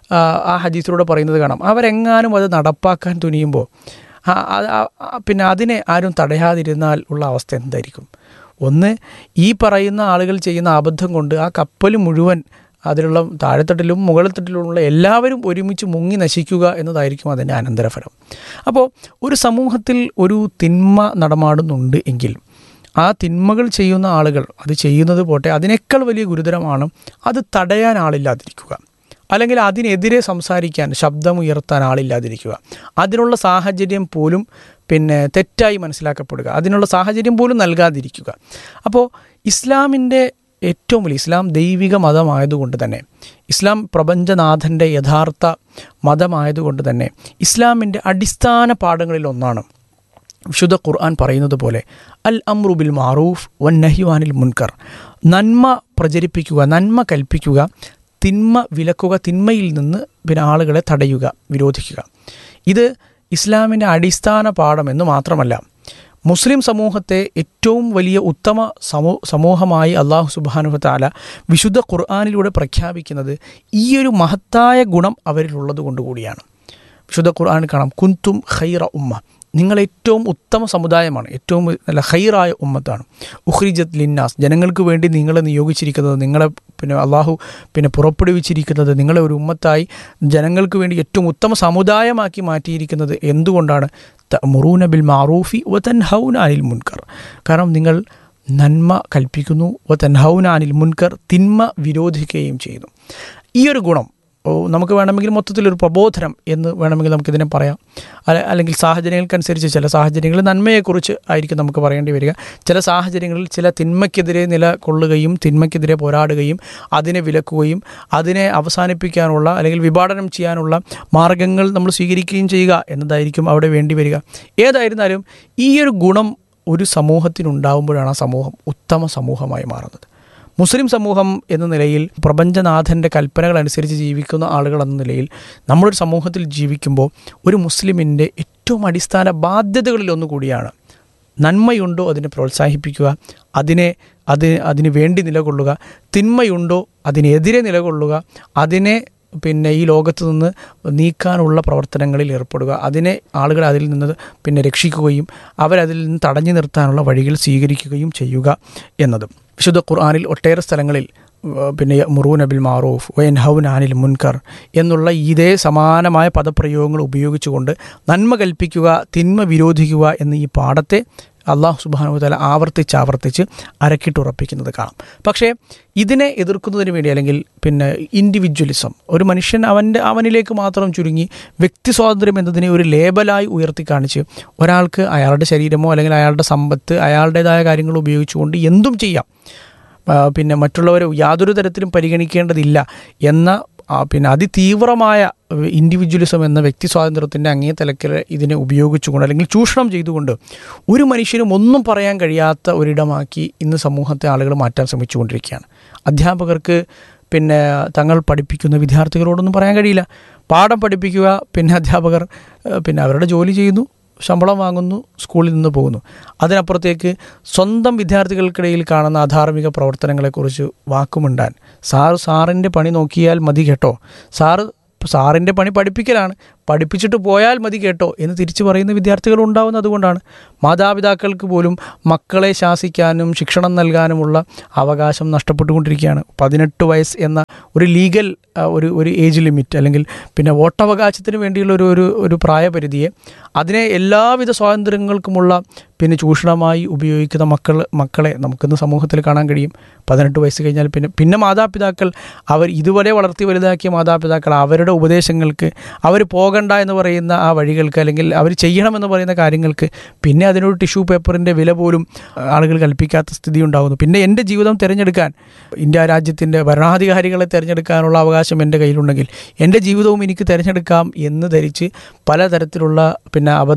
ആ ഹദീസിലൂടെ പറയുന്നത് കാണാം അവരെങ്ങാനും അത് നടപ്പാക്കാൻ തുനിയുമ്പോൾ ആ- ആ- ആ- പിന്നെ അതിനെ ആരും തടയാതിരുന്നാൽ ഉള്ള അവസ്ഥ എന്തായിരിക്കും ഒന്ന് ഈ പറയുന്ന ആളുകൾ ചെയ്യുന്ന അബദ്ധം കൊണ്ട് ആ കപ്പൽ മുഴുവൻ അതിലുള്ള താഴെത്തട്ടിലും മുകളിൽത്തട്ടിലുമുള്ള എല്ലാവരും ഒരുമിച്ച് മുങ്ങി നശിക്കുക എന്നതായിരിക്കും അതിൻ്റെ അനന്തരഫലം അപ്പോൾ ഒരു സമൂഹത്തിൽ ഒരു തിന്മ നടമാടുന്നുണ്ട് എങ്കിൽ ആ തിന്മകൾ ചെയ്യുന്ന ആളുകൾ അത് ചെയ്യുന്നത് പോട്ടെ അതിനേക്കാൾ വലിയ ഗുരുതരമാണ് അത് തടയാൻ ആളില്ലാതിരിക്കുക അല്ലെങ്കിൽ അതിനെതിരെ സംസാരിക്കാൻ ശബ്ദമുയർത്താൻ ആളില്ലാതിരിക്കുക അതിനുള്ള സാഹചര്യം പോലും പിന്നെ തെറ്റായി മനസ്സിലാക്കപ്പെടുക അതിനുള്ള സാഹചര്യം പോലും നൽകാതിരിക്കുക അപ്പോൾ ഇസ്ലാമിൻ്റെ ഏറ്റവും വലിയ ഇസ്ലാം ദൈവിക മതമായതുകൊണ്ട് തന്നെ ഇസ്ലാം പ്രപഞ്ചനാഥൻ്റെ യഥാർത്ഥ മതമായതുകൊണ്ട് തന്നെ ഇസ്ലാമിൻ്റെ അടിസ്ഥാന പാഠങ്ങളിൽ ഒന്നാണ് വിശുദ്ധ ഖുർആൻ പറയുന്നത് പോലെ അൽ അമ്രുബിൽ മാറൂഫ് വൻ നഹിവാനിൽ മുൻകർ നന്മ പ്രചരിപ്പിക്കുക നന്മ കൽപ്പിക്കുക തിന്മ വിലക്കുക തിന്മയിൽ നിന്ന് പിന്നെ ആളുകളെ തടയുക വിരോധിക്കുക ഇത് ഇസ്ലാമിൻ്റെ അടിസ്ഥാന പാഠം എന്ന് മാത്രമല്ല മുസ്ലിം സമൂഹത്തെ ഏറ്റവും വലിയ ഉത്തമ സമൂ സമൂഹമായി അള്ളാഹു സുബാനുഹ താല വിശുദ്ധ ഖുർആാനിലൂടെ പ്രഖ്യാപിക്കുന്നത് ഈ ഒരു മഹത്തായ ഗുണം അവരിലുള്ളത് കൊണ്ടുകൂടിയാണ് വിശുദ്ധ ഖുർആൻ കാണാം കുന്തും ഖൈറ ഉമ്മ നിങ്ങൾ ഏറ്റവും ഉത്തമ സമുദായമാണ് ഏറ്റവും നല്ല ഹൈറായ ഉമ്മത്താണ് ഉഖ്രിജത്ത് ലിന്നാസ് ജനങ്ങൾക്ക് വേണ്ടി നിങ്ങളെ നിയോഗിച്ചിരിക്കുന്നത് നിങ്ങളെ പിന്നെ അള്ളാഹു പിന്നെ പുറപ്പെടുവിച്ചിരിക്കുന്നത് നിങ്ങളെ ഒരു ഉമ്മത്തായി ജനങ്ങൾക്ക് വേണ്ടി ഏറ്റവും ഉത്തമ സമുദായമാക്കി മാറ്റിയിരിക്കുന്നത് എന്തുകൊണ്ടാണ് മുറൂന ബിൽ മാറൂഫി വ തൻഹൗന അനിൽ മുൻകർ കാരണം നിങ്ങൾ നന്മ കൽപ്പിക്കുന്നു വ തൻഹൗന അനിൽ മുൻകർ തിന്മ വിരോധിക്കുകയും ചെയ്യുന്നു ഈ ഒരു ഗുണം ഓ, നമുക്ക് വേണമെങ്കിൽ മൊത്തത്തിലൊരു പ്രബോധനം എന്ന് വേണമെങ്കിൽ നമുക്കിതിനെ പറയാം അല്ല അല്ലെങ്കിൽ സാഹചര്യങ്ങൾക്കനുസരിച്ച് ചില സാഹചര്യങ്ങളിൽ നന്മയെക്കുറിച്ച് ആയിരിക്കും നമുക്ക് പറയേണ്ടി വരിക ചില സാഹചര്യങ്ങളിൽ ചില തിന്മയ്ക്കെതിരെ നിലകൊള്ളുകയും തിന്മയ്ക്കെതിരെ പോരാടുകയും അതിനെ വിലക്കുകയും അതിനെ അവസാനിപ്പിക്കാനുള്ള അല്ലെങ്കിൽ വിഭാടനം ചെയ്യാനുള്ള മാർഗങ്ങൾ നമ്മൾ സ്വീകരിക്കുകയും ചെയ്യുക എന്നതായിരിക്കും അവിടെ വേണ്ടി വരിക ഏതായിരുന്നാലും ഈ ഒരു ഗുണം ഒരു സമൂഹത്തിനുണ്ടാകുമ്പോഴാണ് ആ സമൂഹം ഉത്തമ സമൂഹമായി മാറുന്നത് മുസ്ലിം സമൂഹം എന്ന നിലയിൽ പ്രപഞ്ചനാഥൻ്റെ കൽപ്പനകൾ അനുസരിച്ച് ജീവിക്കുന്ന ആളുകൾ എന്ന നിലയിൽ നമ്മളൊരു സമൂഹത്തിൽ ജീവിക്കുമ്പോൾ ഒരു മുസ്ലിമിൻ്റെ ഏറ്റവും അടിസ്ഥാന ബാധ്യതകളിൽ ഒന്നുകൂടിയാണ് നന്മയുണ്ടോ അതിനെ പ്രോത്സാഹിപ്പിക്കുക അതിനെ അത് അതിന് വേണ്ടി നിലകൊള്ളുക തിന്മയുണ്ടോ അതിനെതിരെ നിലകൊള്ളുക അതിനെ പിന്നെ ഈ ലോകത്ത് നിന്ന് നീക്കാനുള്ള പ്രവർത്തനങ്ങളിൽ ഏർപ്പെടുക അതിനെ ആളുകൾ അതിൽ നിന്ന് പിന്നെ രക്ഷിക്കുകയും അവരതിൽ നിന്ന് തടഞ്ഞു നിർത്താനുള്ള വഴികൾ സ്വീകരിക്കുകയും ചെയ്യുക എന്നതും വിശുദ്ധ ഖുർആാനിൽ ഒട്ടേറെ സ്ഥലങ്ങളിൽ ഏഹ്, പിന്നെ മുറൂൻ അബിൽ മാറൂഫ് വൈൻ ഹൗൻ ആനിൽ മുൻകർ എന്നുള്ള ഇതേ സമാനമായ പദപ്രയോഗങ്ങൾ ഉപയോഗിച്ചുകൊണ്ട് നന്മ കൽപ്പിക്കുക തിന്മ വിരോധിക്കുക എന്ന ഈ പാഠത്തെ അള്ളാഹു സുബാനു തല ആവർത്തിച്ച് ആവർത്തിച്ച് അരക്കിട്ടുറപ്പിക്കുന്നത് കാണാം പക്ഷേ ഇതിനെ എതിർക്കുന്നതിന് വേണ്ടി അല്ലെങ്കിൽ പിന്നെ ഇൻഡിവിജ്വലിസം ഒരു മനുഷ്യൻ അവൻ്റെ അവനിലേക്ക് മാത്രം ചുരുങ്ങി വ്യക്തി സ്വാതന്ത്ര്യം എന്നതിനെ ഒരു ലേബലായി ഉയർത്തി കാണിച്ച് ഒരാൾക്ക് അയാളുടെ ശരീരമോ അല്ലെങ്കിൽ അയാളുടെ സമ്പത്ത് അയാളുടേതായ കാര്യങ്ങൾ ഉപയോഗിച്ചുകൊണ്ട് എന്തും ചെയ്യാം ആ, പിന്നെ മറ്റുള്ളവരെ യാതൊരു തരത്തിലും പരിഗണിക്കേണ്ടതില്ല എന്ന ആ, പിന്നെ അതിതീവ്രമായ ഇൻഡിവിജ്വലിസം എന്ന വ്യക്തി സ്വാതന്ത്ര്യത്തിൻ്റെ അങ്ങേ തലക്കൽ ഇതിനെ ഉപയോഗിച്ചുകൊണ്ട് അല്ലെങ്കിൽ ചൂഷണം ചെയ്തുകൊണ്ട് ഒരു മനുഷ്യനും ഒന്നും പറയാൻ കഴിയാത്ത ഒരിടമാക്കി ഇന്ന് സമൂഹത്തെ ആളുകൾ മാറ്റാൻ ശ്രമിച്ചുകൊണ്ടിരിക്കുകയാണ് അധ്യാപകർക്ക് പിന്നെ തങ്ങൾ പഠിപ്പിക്കുന്ന വിദ്യാർത്ഥികളോടൊന്നും പറയാൻ കഴിയില്ല പാഠം പഠിപ്പിക്കുക പിന്നെ അധ്യാപകർ ഏഹ്, പിന്നെ അവരുടെ ജോലി ചെയ്യുന്നു ശമ്പളം വാങ്ങുന്നു സ്കൂളിൽ നിന്ന് പോകുന്നു അതിനപ്പുറത്തേക്ക് സ്വന്തം വിദ്യാർത്ഥികൾക്കിടയിൽ കാണുന്ന അധാർമിക പ്രവർത്തനങ്ങളെക്കുറിച്ച് വാക്കുമുണ്ടാൻ സാർ സാറിൻ്റെ പണി നോക്കിയാൽ മതി കേട്ടോ സാറ് സാറിൻ്റെ പണി പഠിപ്പിക്കലാണ് പഠിപ്പിച്ചിട്ട് പോയാൽ മതി കേട്ടോ എന്ന് തിരിച്ചു പറയുന്ന വിദ്യാർത്ഥികൾ ഉണ്ടാവുന്നത് അതുകൊണ്ടാണ് മാതാപിതാക്കൾക്ക് പോലും മക്കളെ ശാസിക്കാനും ശിക്ഷണം നൽകാനുമുള്ള അവകാശം നഷ്ടപ്പെട്ടുകൊണ്ടിരിക്കുകയാണ് പതിനെട്ട് വയസ്സ് എന്ന ഒരു ലീഗൽ ആ, ഒരു ഒരു ഏജ് ലിമിറ്റ് അല്ലെങ്കിൽ പിന്നെ വോട്ടവകാശത്തിന് വേണ്ടിയുള്ള ഒരു ഒരു ഒരു പ്രായപരിധിയെ അതിനെ എല്ലാവിധ സ്വാതന്ത്ര്യങ്ങൾക്കുമുള്ള പിന്നെ ചൂഷണമായി ഉപയോഗിക്കുന്ന മക്കൾ മക്കളെ നമുക്കിന്ന് സമൂഹത്തിൽ കാണാൻ കഴിയും പതിനെട്ട് വയസ്സ് കഴിഞ്ഞാൽ പിന്നെ പിന്നെ മാതാപിതാക്കൾ അവർ ഇതുവരെ വളർത്തി വലുതാക്കിയ മാതാപിതാക്കൾ അവരുടെ ഉപദേശങ്ങൾക്ക് അവർ പോകണ്ട എന്ന് പറയുന്ന ആ വഴികൾക്ക് അല്ലെങ്കിൽ അവർ ചെയ്യണമെന്ന് പറയുന്ന കാര്യങ്ങൾക്ക് പിന്നെ അതിനൊരു ടിഷ്യൂ പേപ്പറിൻ്റെ വില പോലും ആ, ആളുകൾ കൽപ്പിക്കാത്ത സ്ഥിതി ഉണ്ടാകുന്നു പിന്നെ എൻ്റെ ജീവിതം തിരഞ്ഞെടുക്കാൻ ഇന്ത്യ രാജ്യത്തിൻ്റെ ഭരണാധികാരികളെ തിരഞ്ഞെടുക്കാനുള്ള അവകാശം എൻ്റെ കയ്യിലുണ്ടെങ്കിൽ എൻ്റെ ജീവിതവും എനിക്ക് തിരഞ്ഞെടുക്കാം എന്ന് ധരിച്ച് പലതരത്തിലുള്ള പിന്നെ അബദ്ധ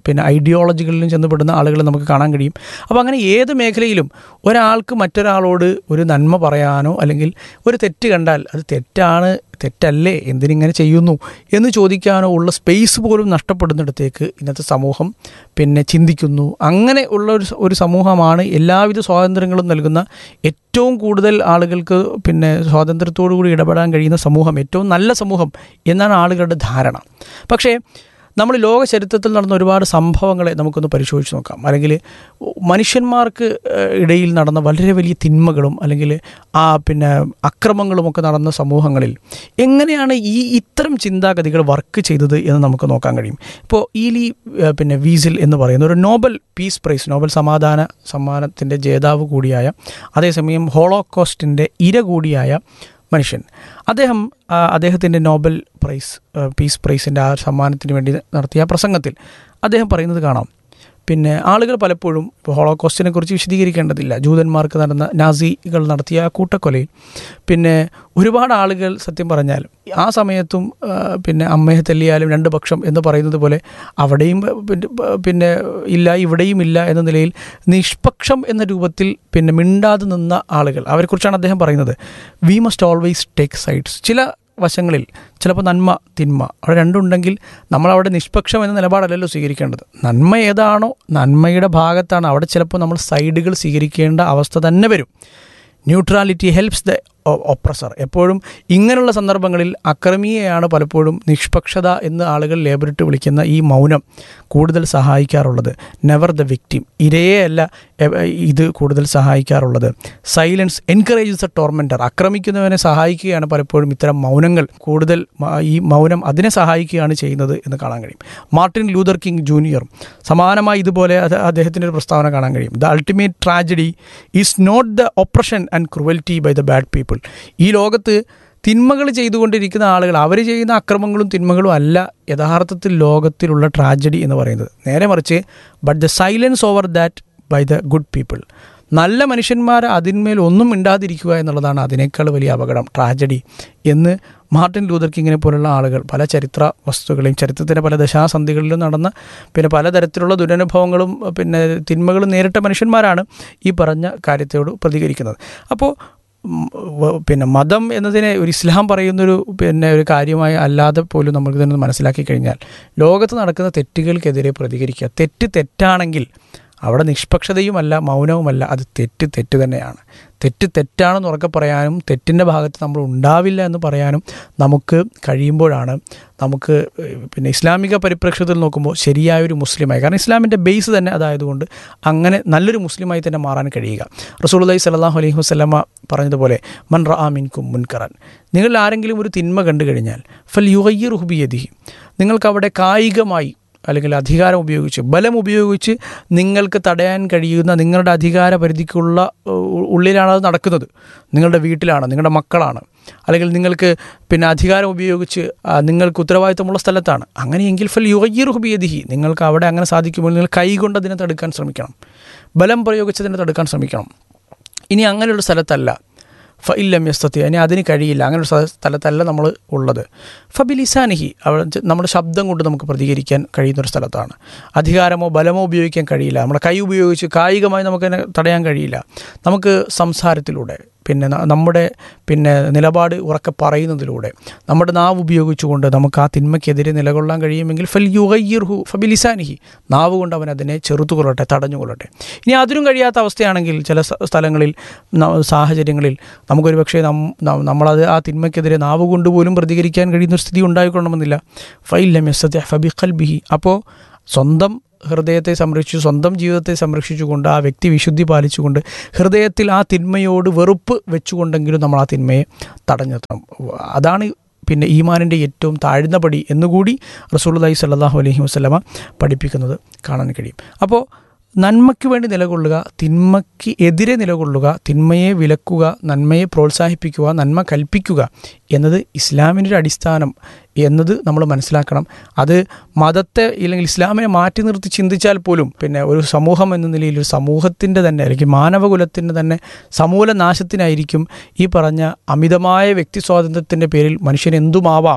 പിന്നെ ഐഡിയോളജികളിലും ചെന്നപ്പെടുന്ന ആളുകളെ നമുക്ക് കാണാൻ കഴിയും അപ്പോൾ അങ്ങനെ ഏത് മേഖലയിലും ഒരാൾക്ക് മറ്റൊരാളോട് ഒരു നന്മ പറയാനോ അല്ലെങ്കിൽ ഒരു തെറ്റ് കണ്ടാൽ അത് തെറ്റാണ് തെറ്റല്ലേ എന്തിനിങ്ങനെ ചെയ്യുന്നു എന്ന് ചോദിക്കാനോ ഉള്ള സ്പേസ് പോലും നഷ്ടപ്പെടുന്നിടത്തേക്ക് ഇന്നത്തെ സമൂഹം പിന്നെ ചിന്തിക്കുന്നു അങ്ങനെ ഉള്ള ഒരു സ- ഒരു സമൂഹമാണ് എല്ലാവിധ സ്വാതന്ത്ര്യങ്ങളും നൽകുന്ന ഏറ്റവും കൂടുതൽ ആളുകൾക്ക് പിന്നെ സ്വാതന്ത്ര്യത്തോടു കൂടി ഇടപെടാൻ കഴിയുന്ന സമൂഹം ഏറ്റവും നല്ല സമൂഹം എന്നാണ് ആളുകളുടെ ധാരണ പക്ഷേ നമ്മൾ ലോക ചരിത്രത്തിൽ നടന്ന ഒരുപാട് സംഭവങ്ങളെ നമുക്കൊന്ന് പരിശോധിച്ച് നോക്കാം അല്ലെങ്കിൽ മനുഷ്യന്മാർക്ക് ഏഹ്, ഇടയിൽ നടന്ന വളരെ വലിയ തിന്മകളും അല്ലെങ്കിൽ ആ പിന്നെ അക്രമങ്ങളുമൊക്കെ നടന്ന സമൂഹങ്ങളിൽ എങ്ങനെയാണ് ഈ ഇത്തരം ചിന്താഗതികൾ വർക്ക് ചെയ്തത് എന്ന് നമുക്ക് നോക്കാൻ കഴിയും ഇപ്പോൾ ഈലി ഏഹ്, പിന്നെ വീസിൽ എന്ന് പറയുന്ന ഒരു നോബൽ പീസ് പ്രൈസ് നോബൽ സമാധാന സമ്മാനത്തിൻ്റെ ജേതാവ് കൂടിയായ അതേസമയം ഹോളോകോസ്റ്റിൻ്റെ ഇര കൂടിയായ മനുഷ്യൻ അദ്ദേഹം ആ, അദ്ദേഹത്തിൻ്റെ നോബൽ പ്രൈസ് ആ, പീസ് പ്രൈസിൻ്റെ ആ സമ്മാനത്തിന് വേണ്ടി നടത്തിയ ആ പ്രസംഗത്തിൽ അദ്ദേഹം പറയുന്നത് കാണാം പിന്നെ ആളുകൾ പലപ്പോഴും ഇപ്പോൾ ഹോളോകോസ്റ്റിനെ കുറിച്ച് വിശദീകരിക്കേണ്ടതില്ല ജൂതന്മാർക്ക് നടന്ന നാസികൾ നടത്തിയ ആ കൂട്ടക്കൊലയിൽ പിന്നെ ഒരുപാട് ആളുകൾ സത്യം പറഞ്ഞാൽ ആ സമയത്തും ആ, പിന്നെ അമ്മയെ തല്ലിയാലും രണ്ട് പക്ഷം എന്ന് പറയുന്നത് പോലെ അവിടെയും ആ, പിന്നെ, ആ, പിന്നെ ഇല്ല ഇവിടെയും ഇല്ല എന്ന നിലയിൽ നിഷ്പക്ഷം എന്ന രൂപത്തിൽ പിന്നെ മിണ്ടാതെ നിന്ന ആളുകൾ അവരെക്കുറിച്ചാണ് അദ്ദേഹം പറയുന്നത് we must always take sides ചില വശങ്ങളിൽ ചിലപ്പോൾ നന്മ തിന്മ അവിടെ രണ്ടുണ്ടെങ്കിൽ നമ്മളവിടെ നിഷ്പക്ഷം എന്ന നിലപാടല്ലല്ലോ സ്വീകരിക്കേണ്ടത് നന്മ ഏതാണോ നന്മയുടെ ഭാഗത്താണ് അവിടെ ചിലപ്പോൾ നമ്മൾ സൈഡുകൾ സ്വീകരിക്കേണ്ട അവസ്ഥ തന്നെ വരും ന്യൂട്രാലിറ്റി ഹെൽപ്സ് ദ ഒപ്രസർ എപ്പോഴും ഇങ്ങനെയുള്ള സന്ദർഭങ്ങളിൽ അക്രമിയെയാണ് പലപ്പോഴും നിഷ്പക്ഷത എന്ന് ആളുകൾ ലേബറിട്ട് വിളിക്കുന്ന ഈ മൗനം കൂടുതൽ സഹായിക്കാറുള്ളത് നെവർ ദ വിക്ടിം ഇരയെ അല്ല എ- ഇത് കൂടുതൽ സഹായിക്കാറുള്ളത് സൈലൻസ് എൻകറേജസ് എ ടോർമെൻറ്റർ ആക്രമിക്കുന്നവനെ സഹായിക്കുകയാണ് പലപ്പോഴും ഇത്തരം മൗനങ്ങൾ കൂടുതൽ മ- ഈ മൗനം അതിനെ സഹായിക്കുകയാണ് ചെയ്യുന്നത് എന്ന് കാണാൻ കഴിയും മാർട്ടിൻ ലൂതർ കിങ് ജൂനിയർ സമാനമായി ഇതുപോലെ അത് അദ്ദേഹത്തിൻ്റെ ഒരു പ്രസ്താവന കാണാൻ കഴിയും the ultimate tragedy is not the oppression and cruelty by the bad people ഈ ലോകത്ത് തിന്മകൾ ചെയ്തുകൊണ്ടിരിക്കുന്ന ആളുകൾ അവർ ചെയ്യുന്ന അക്രമങ്ങളും തിന്മകളും അല്ല യഥാർത്ഥത്തിൽ ലോകത്തിലുള്ള ട്രാജഡി എന്ന് പറയുന്നത് നേരെ മറിച്ച് but the silence over that by the good people നല്ല മനുഷ്യന്മാർ അതിന്മേൽ ഒന്നും മിണ്ടാതിരിക്കുക എന്നുള്ളതാണ് അതിനേക്കാൾ വലിയ അപകടം ട്രാജഡി എന്ന് മാർട്ടിൻ ലൂതർ കിങ്ങിനെ പോലുള്ള ആളുകൾ പല ചരിത്ര വസ്തുക്കളെയും ചരിത്രത്തിൻ്റെ പല ദശാസന്ധികളിലും നടന്ന പിന്നെ പലതരത്തിലുള്ള ദുരനുഭവങ്ങളും പിന്നെ തിന്മകളും നേരിട്ട മനുഷ്യന്മാരാണ് ഈ പറഞ്ഞ കാര്യത്തോട് പ്രതികരിക്കുന്നത് അപ്പോൾ ഉം, വ- പിന്നെ മതം എന്നതിനെ ഒരു ഇസ്ലാം പറയുന്നൊരു പിന്നെ ഒരു കാര്യമായി അല്ലാതെ പോലും നമുക്ക് തന്നെ മനസ്സിലാക്കി കഴിഞ്ഞാൽ ലോകത്ത് നടക്കുന്ന തെറ്റുകൾക്കെതിരെ പ്രതികരിക്കുക തെറ്റ് തെറ്റാണെങ്കിൽ അവിടെ നിഷ്പക്ഷതയുമല്ല മൗനവുമല്ല അത് തെറ്റ് തെറ്റ് തന്നെയാണ് തെറ്റ് തെറ്റാണെന്ന് ഉറക്കെ പറയാനും തെറ്റിൻ്റെ ഭാഗത്ത് നമ്മൾ ഉണ്ടാവില്ല എന്ന് പറയാനും നമുക്ക് കഴിയുമ്പോഴാണ് നമുക്ക് ഏഹ്, പിന്നെ ഇസ്ലാമിക പരിപ്രേക്ഷ്യത്തിൽ നോക്കുമ്പോൾ ശരിയായൊരു മുസ്ലിമായി കാരണം ഇസ്ലാമിൻ്റെ ബേസ് തന്നെ അതായതുകൊണ്ട് അങ്ങനെ നല്ലൊരു മുസ്ലിമായി തന്നെ മാറാൻ കഴിയുക റസൂലുള്ളാഹി സ്വല്ലല്ലാഹു അലൈഹി വസല്ലമ പറഞ്ഞതുപോലെ മൻ റആ മിൻകും മുൻകറൻ നിങ്ങൾ ആരെങ്കിലും ഒരു തിന്മ കണ്ടു കഴിഞ്ഞാൽ ഫൽ യുഗയ്യ റുഹുബിയദിഹി നിങ്ങൾക്ക് അവിടെ കായികമായി അല്ലെങ്കിൽ അധികാരം ഉപയോഗിച്ച് ബലം ഉപയോഗിച്ച് നിങ്ങൾക്ക് തടയാൻ കഴിയുന്ന നിങ്ങളുടെ അധികാര പരിധിക്കുള്ള ഉ- ഉള്ളിലാണ് അത് നടക്കുന്നത് നിങ്ങളുടെ വീട്ടിലാണ് നിങ്ങളുടെ മക്കളാണ് അല്ലെങ്കിൽ നിങ്ങൾക്ക് പിന്നെ അധികാരം ഉപയോഗിച്ച് ആ, നിങ്ങൾക്ക് ഉത്തരവാദിത്തമുള്ള സ്ഥലത്താണ് അങ്ങനെയെങ്കിൽ ഫൽ യുഗയ്യറുഹുബിയതിഹി നിങ്ങൾക്ക് അവിടെ അങ്ങനെ സാധിക്കുമ്പോൾ നിങ്ങൾ കൈകൊണ്ട് അതിനെ തടുക്കാൻ ശ്രമിക്കണം ബലം പ്രയോഗിച്ചതിനെ തടുക്കാൻ ശ്രമിക്കണം ഇനി അങ്ങനെയുള്ള സ്ഥലത്തല്ല ഫ ഇല്ലം യസ്തത്തി ഇനി അതിന് കഴിയില്ല അങ്ങനെ ഒരു സ്ഥ- സ്ഥലത്തല്ല നമ്മൾ ഉള്ളത് ഫബിലിസാനിഹി അവിടെ ചെ- നമ്മുടെ ശബ്ദം കൊണ്ട് നമുക്ക് പ്രതികരിക്കാൻ കഴിയുന്ന ഒരു സ്ഥലത്താണ് അധികാരമോ ബലമോ ഉപയോഗിക്കാൻ കഴിയില്ല നമ്മുടെ കൈ ഉപയോഗിച്ച് കായികമായി നമുക്കതിനെ തടയാൻ കഴിയില്ല നമുക്ക് സംസാരത്തിലൂടെ പിന്നെ ന- നമ്മുടെ പിന്നെ നിലപാട് ഉറക്കെ പറയുന്നതിലൂടെ നമ്മുടെ നാവ് ഉപയോഗിച്ചുകൊണ്ട് നമുക്ക് ആ തിന്മയ്ക്കെതിരെ നിലകൊള്ളാൻ കഴിയുമെങ്കിൽ ഫൽ യുഗയ്യർഹു ഫബിലിസാനിഹി നാവ് കൊണ്ട് അവൻ അതിനെ ചെറുത്തുകൊള്ളട്ടെ തടഞ്ഞുകൊള്ളട്ടെ ഇനി അതിനും കഴിയാത്ത അവസ്ഥയാണെങ്കിൽ ചില സ്ഥ- സ്ഥലങ്ങളിൽ ന- സാഹചര്യങ്ങളിൽ നമുക്കൊരു പക്ഷേ നം നം- നമ്മളത് ആ തിന്മയ്ക്കെതിരെ നാവ് കൊണ്ട് പോലും പ്രതികരിക്കാൻ കഴിയുന്ന ഒരു സ്ഥിതി ഉണ്ടായിക്കൊള്ളണമെന്നില്ല ഫൈലം യസ്തത്തെ ഫബി ഖൽബിഹി അപ്പോൾ സ്വന്തം ഹൃദയത്തെ സംരക്ഷിച്ചു സ്വന്തം ജീവിതത്തെ സംരക്ഷിച്ചുകൊണ്ട് ആ വ്യക്തി വിശുദ്ധി പാലിച്ചുകൊണ്ട് ഹൃദയത്തിൽ ആ തിന്മയോട് വെറുപ്പ് വെച്ചുകൊണ്ടെങ്കിലും നമ്മൾ ആ തിന്മയെ തടഞ്ഞു നിർത്തണം അതാണ് പിന്നെ ഈമാനിൻ്റെ ഏറ്റവും താഴ്ന്ന പടി എന്നുകൂടി റസൂലുള്ളാഹി സ്വല്ലല്ലാഹു അലൈഹി വസല്ലമ പഠിപ്പിക്കുന്നത് കാണാൻ കഴിയും അപ്പോൾ നന്മയ്ക്ക് വേണ്ടി നിലകൊള്ളുക തിന്മയ്ക്ക് എതിരെ നിലകൊള്ളുക തിന്മയെ വിലക്കുക നന്മയെ പ്രോത്സാഹിപ്പിക്കുക നന്മ കൽപ്പിക്കുക എന്നത് ഇസ്ലാമിൻ്റെ ഒരു അടിസ്ഥാനം എന്നത് നമ്മൾ മനസ്സിലാക്കണം അത് മതത്തെ ഇല്ലെങ്കിൽ ഇസ്ലാമിനെ മാറ്റി നിർത്തി ചിന്തിച്ചാൽ പോലും പിന്നെ ഒരു സമൂഹം എന്ന നിലയിൽ ഒരു സമൂഹത്തിൻ്റെ തന്നെ അല്ലെങ്കിൽ മാനവകുലത്തിൻ്റെ തന്നെ സമൂല നാശത്തിനായിരിക്കും ഈ പറഞ്ഞ അമിതമായ വ്യക്തി സ്വാതന്ത്ര്യത്തിൻ്റെ പേരിൽ മനുഷ്യൻ എന്തുമാവാം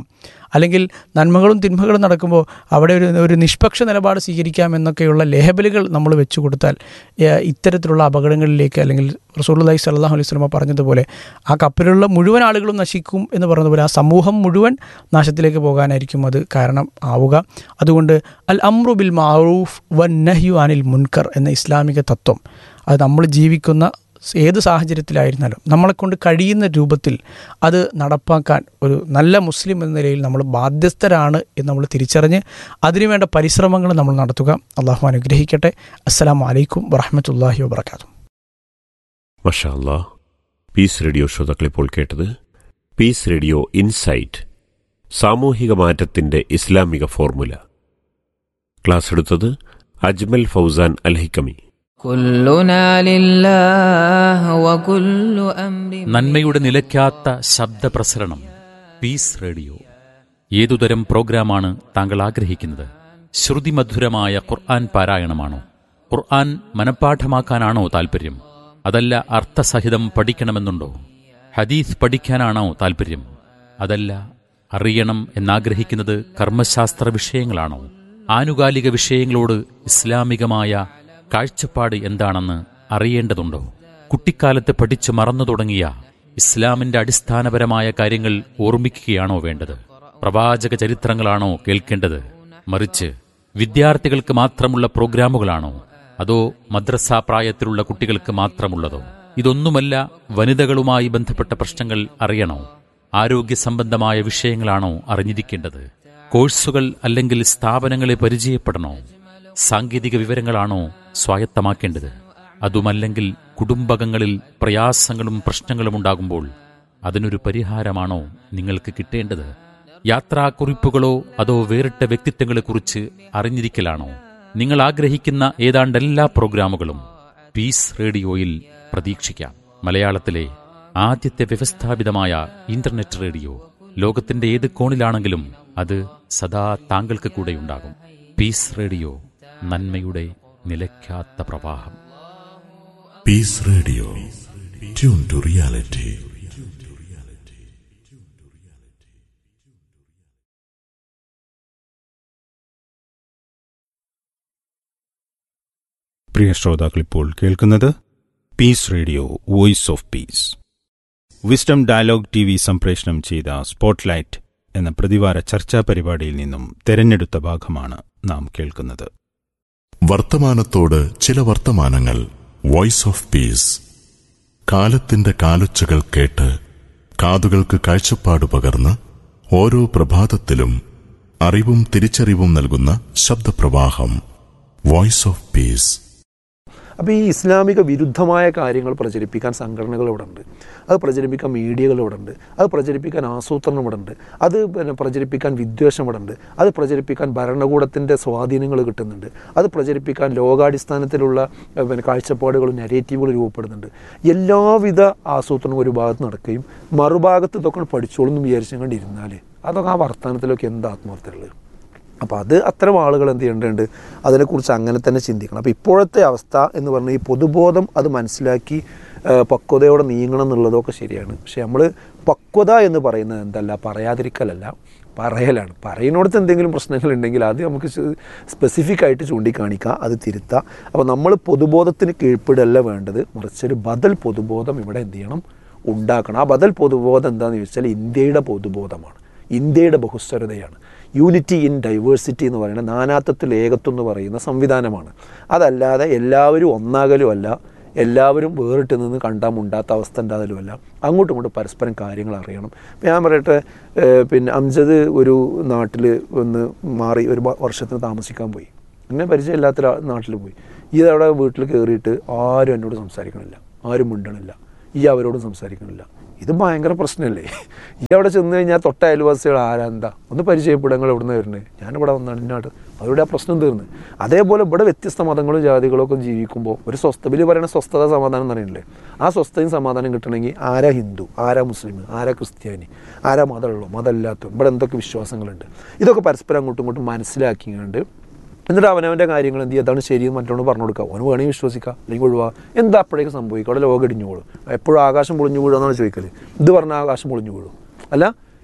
അല്ലെങ്കിൽ നന്മകളും തിന്മകളും നടക്കുമ്പോൾ അവിടെ ഒരു ഒരു നിഷ്പക്ഷ നിലപാട് സ്വീകരിക്കാം എന്നൊക്കെയുള്ള ലേബലുകൾ നമ്മൾ വെച്ചു കൊടുത്താൽ ഏഹ്, ഇത്തരത്തിലുള്ള അപകടങ്ങളിലേക്ക് അല്ലെങ്കിൽ റസൂലുള്ളാഹി സ്വല്ലല്ലാഹു അലൈഹി വസല്ലമ പറഞ്ഞതുപോലെ ആ കപ്പലിലുള്ള മുഴുവൻ ആളുകളും നശിക്കും എന്ന് പറഞ്ഞതുപോലെ ആ സമൂഹം മുഴുവൻ നാശത്തിലേക്ക് പോകാനായിരിക്കും അത് കാരണം ആവുക അതുകൊണ്ട് അൽ അമ്രു ബിൽ മാറൂഫ് വൻ നഹ്യു അനിൽ മുൻകർ എന്ന ഇസ്ലാമിക തത്വം അത് നമ്മൾ ജീവിക്കുന്ന ഏത് സാഹചര്യത്തിലായിരുന്നാലും നമ്മളെക്കൊണ്ട് കഴിയുന്ന രൂപത്തിൽ അത് നടപ്പാക്കാൻ ഒരു നല്ല മുസ്ലിം എന്ന നിലയിൽ നമ്മൾ ബാധ്യസ്ഥരാണ് എന്ന് നമ്മൾ തിരിച്ചറിഞ്ഞ് അതിനുവേണ്ട പരിശ്രമങ്ങൾ നമ്മൾ നടത്തുക അള്ളാഹു അനുഗ്രഹിക്കട്ടെ അസ്സലാമു അലൈക്കും വറഹമത്തല്ലാഹി വാബർക്കാത്തു മഷാ അല്ലാ പീസ് റേഡിയോ ശ്രോതാക്കൾ ഇപ്പോൾ കേട്ടത് പീസ് റേഡിയോ ഇൻസൈറ്റ് സാമൂഹിക മാറ്റത്തിന്റെ ഇസ്ലാമിക ഫോർമുല ക്ലാസ് എടുത്തത് അജ്മൽ ഫൗസാൻ അൽഹിക്കമി كلنا لله وكل أمر നന്മയുടെ നിലയ്ക്കാത്ത ശബ്ദപ്രസരണം പീസ് റേഡിയോ ഏതുതരം പ്രോഗ്രാമാണ് താങ്കൾ ആഗ്രഹിക്കുന്നത് ശ്രുതിമധുരമായ ഖുർആൻ പാരായണമാണോ ഖുർആൻ മനഃപ്പാഠമാക്കാനാണോ താൽപ്പര്യം അതല്ല അർത്ഥസഹിതം പഠിക്കണമെന്നുണ്ടോ ഹദീസ് പഠിക്കാനാണോ താൽപ്പര്യം അതല്ല അറിയണം എന്നാഗ്രഹിക്കുന്നത് കർമ്മശാസ്ത്ര വിഷയങ്ങളാണോ ആനുകാലിക വിഷയങ്ങളോട് ഇസ്ലാമികമായ കാഴ്ചപ്പാട് എന്താണെന്ന് അറിയേണ്ടതുണ്ടോ കുട്ടിക്കാലത്ത് പഠിച്ചു മറന്നു തുടങ്ങിയ ഇസ്ലാമിന്റെ അടിസ്ഥാനപരമായ കാര്യങ്ങൾ ഓർമ്മിക്കുകയാണോ വേണ്ടത് പ്രവാചക ചരിത്രങ്ങളാണോ കേൾക്കേണ്ടത് മറിച്ച് വിദ്യാർത്ഥികൾക്ക് മാത്രമുള്ള പ്രോഗ്രാമുകളാണോ അതോ മദ്രസാ പ്രായത്തിലുള്ള കുട്ടികൾക്ക് മാത്രമുള്ളതോ ഇതൊന്നുമല്ല വനിതകളുമായി ബന്ധപ്പെട്ട പ്രശ്നങ്ങൾ അറിയണോ ആരോഗ്യ സംബന്ധമായ വിഷയങ്ങളാണോ അറിഞ്ഞിരിക്കേണ്ടത് കോഴ്സുകൾ അല്ലെങ്കിൽ സ്ഥാപനങ്ങളെ പരിചയപ്പെടണോ സാങ്കേതിക വിവരങ്ങളാണോ സ്വായത്തമാക്കേണ്ടത് അതുമല്ലെങ്കിൽ കുടുംബകങ്ങളിൽ പ്രയാസങ്ങളും പ്രശ്നങ്ങളും ഉണ്ടാകുമ്പോൾ അതിനൊരു പരിഹാരമാണോ നിങ്ങൾക്ക് കിട്ടേണ്ടത് യാത്രാക്കുറിപ്പുകളോ അതോ വേറിട്ട വ്യക്തിത്വങ്ങളെക്കുറിച്ച് അറിഞ്ഞിരിക്കലാണോ നിങ്ങൾ ആഗ്രഹിക്കുന്ന ഏതാണ്ട് എല്ലാ പ്രോഗ്രാമുകളും പീസ് റേഡിയോയിൽ പ്രതീക്ഷിക്കാം മലയാളത്തിലെ ആദ്യത്തെ വ്യവസ്ഥാപിതമായ ഇന്റർനെറ്റ് റേഡിയോ ലോകത്തിന്റെ ഏത് കോണിലാണെങ്കിലും അത് സദാ താങ്കൾക്ക് കൂടെയുണ്ടാകും പീസ് റേഡിയോ നന്മയുടെ നിലയ്ക്കാത്ത പ്രവാഹം Peace Radio. Tune to reality. പ്രിയ ശ്രോതാക്കൾ ഇപ്പോൾ കേൾക്കുന്നത് peace radio voice of peace wisdom dialogue T V സംപ്രേഷണം ചെയ്ത സ്പോട്ട്ലൈറ്റ് എന്ന പ്രതിവാര ചർച്ചാ പരിപാടിയിൽ നിന്നും തെരഞ്ഞെടുത്ത ഭാഗമാണ് നാം കേൾക്കുന്നത് വർത്തമാനത്തോട് ചില വർത്തമാനങ്ങൾ വോയിസ് ഓഫ് പീസ് കാലത്തിന്റെ കാലൊച്ചകൾ കേട്ട് കാതുകൾക്ക് കാഴ്ചപ്പാട് പകർന്ന് ഓരോ പ്രഭാതത്തിലും അറിവും തിരിച്ചറിവും നൽകുന്ന ശബ്ദപ്രവാഹം വോയിസ് ഓഫ് പീസ് അപ്പോൾ ഈ ഇസ്ലാമിക വിരുദ്ധമായ കാര്യങ്ങൾ പ്രചരിപ്പിക്കാൻ സംഘടനകൾ ഇവിടെ ഉണ്ട് അത് പ്രചരിപ്പിക്കാൻ മീഡിയകൾ ഇവിടെ ഉണ്ട് അത് പ്രചരിപ്പിക്കാൻ ആസൂത്രണം ഇവിടെ ഉണ്ട് അത് പിന്നെ പ്രചരിപ്പിക്കാൻ വിദ്വേഷം ഇവിടെ ഉണ്ട് അത് പ്രചരിപ്പിക്കാൻ ഭരണകൂടത്തിൻ്റെ സ്വാധീനങ്ങൾ കിട്ടുന്നുണ്ട് അത് പ്രചരിപ്പിക്കാൻ ലോകാടിസ്ഥാനത്തിലുള്ള ഏഹ്, പിന്നെ കാഴ്ചപ്പാടുകളും നെരേറ്റീവുകൾ രൂപപ്പെടുന്നുണ്ട് എല്ലാവിധ ആസൂത്രണവും ഒരു ഭാഗത്ത് നടക്കുകയും മറുഭാഗത്ത് ഇതൊക്കെ പഠിച്ചോളും എന്ന് വിചാരിച്ചും കണ്ടിരുന്നാൽ അതൊക്കെ ആ വർത്തമാനത്തിലൊക്കെ എന്ത് ആത്മാർത്ഥമുള്ളത് അപ്പോൾ അത് അത്തരം ആളുകൾ എന്ത് ചെയ്യേണ്ടതുണ്ട് അതിനെക്കുറിച്ച് അങ്ങനെ തന്നെ ചിന്തിക്കണം അപ്പോൾ ഇപ്പോഴത്തെ അവസ്ഥ എന്ന് പറഞ്ഞാൽ ഈ പൊതുബോധം അത് മനസ്സിലാക്കി ആ, പക്വതയോടെ നീങ്ങണം എന്നുള്ളതൊക്കെ ശരിയാണ് പക്ഷെ നമ്മൾ പക്വത എന്ന് പറയുന്നത് എന്തല്ല പറയാതിരിക്കലല്ല പറയലാണ് പറയുന്നിടത്ത് എന്തെങ്കിലും പ്രശ്നങ്ങളുണ്ടെങ്കിൽ അത് നമുക്ക് സ്പെസിഫിക് ആയിട്ട് ചൂണ്ടിക്കാണിക്കുക അത് തിരുത്താം അപ്പോൾ നമ്മൾ പൊതുബോധത്തിന് കീഴ്പ്പെടല്ല വേണ്ടത് മറിച്ചൊരു ബദൽ പൊതുബോധം ഇവിടെ എന്ത് ചെയ്യണം ഉണ്ടാക്കണം ആ ബദൽ പൊതുബോധം എന്താണെന്ന് ചോദിച്ചാൽ ഇന്ത്യയുടെ പൊതുബോധമാണ് ഇന്ത്യയുടെ ബഹുസ്വരതയാണ് യൂണിറ്റി ഇൻ ഡൈവേഴ്സിറ്റി എന്ന് പറയുന്ന നാനാത്വത്തിൽ ഏകത്വം എന്ന് പറയുന്ന സംവിധാനമാണ് അതല്ലാതെ എല്ലാവരും ഒന്നാകലും അല്ല എല്ലാവരും വേറിട്ട് നിന്ന് കണ്ടാൽ മുണ്ടാത്ത അവസ്ഥ ഉണ്ടാകലുമല്ല അങ്ങോട്ടും ഇങ്ങോട്ടും പരസ്പരം കാര്യങ്ങൾ അറിയണം ഇപ്പം ഞാൻ പറയട്ടെ ഏഹ് പിന്നെ അംജദ് ഒരു നാട്ടിൽ ഒന്ന് മാറി ഒരു വ- വർഷത്തിന് താമസിക്കാൻ പോയി എന്നെ പരിചയമില്ലാത്ത ഒരാ- നാട്ടിൽ പോയി ഈ അവിടെ വീട്ടിൽ കയറിയിട്ട് ആരും എന്നോട് സംസാരിക്കണില്ല ആരും മിണ്ടണില്ല ഈ അവരോടും സംസാരിക്കണില്ല ഇത് ഭയങ്കര പ്രശ്നമല്ലേ ഈ അവിടെ ചെന്ന് കഴിഞ്ഞാൽ തൊട്ട അയൽവാസികൾ ആരാ എന്താ ഒന്ന് പരിചയപ്പെടുങ്ങൾ എവിടെ നിന്ന് വരുന്നത് ഞാനിവിടെ വന്നാണ് ഇന്നാട്ട് അവരുടെ ആ പ്രശ്നം തീർന്ന് അതേപോലെ ഇവിടെ വ്യത്യസ്ത മതങ്ങളും ജാതികളും ഒക്കെ ജീവിക്കുമ്പോൾ ഒരു സ്വസ്ഥ ബില് പറയുന്ന സ്വസ്ഥത സമാധാനം എന്ന് പറയുന്നില്ലേ ആ സ്വസ്ഥയും സമാധാനം കിട്ടണമെങ്കിൽ ആരാ ഹിന്ദു ആരാ മുസ്ലിം ആരാ ക്രിസ്ത്യാനി ആരാ മതമുള്ളൂ മതമില്ലാത്ത ഇവിടെ എന്തൊക്കെ വിശ്വാസങ്ങളുണ്ട് ഇതൊക്കെ പരസ്പരം അങ്ങോട്ടും ഇങ്ങോട്ടും മനസ്സിലാക്കിയാണ്ട് എന്നിട്ട് അവനവൻ്റെ കാര്യങ്ങൾ എന്ത് ചെയ്യുക അതാണ് ശരിയെന്ന് മറ്റൊന്ന് പറഞ്ഞു കൊടുക്കുക അവന് വേണമെങ്കിൽ വിശ്വസിക്കുക അല്ലെങ്കിൽ ഒഴിവാ എന്താ അപ്പോഴേക്ക് സംഭവിക്കുക അവിടെ ലോകം ഇടിഞ്ഞു വീഴും എപ്പോഴും ആകാശം പൊളിഞ്ഞു വീഴുമെന്നാണ് ചോദിക്കല് ഇത് പറഞ്ഞാൽ ആകാശം പൊളിഞ്ഞു വീഴും അല്ല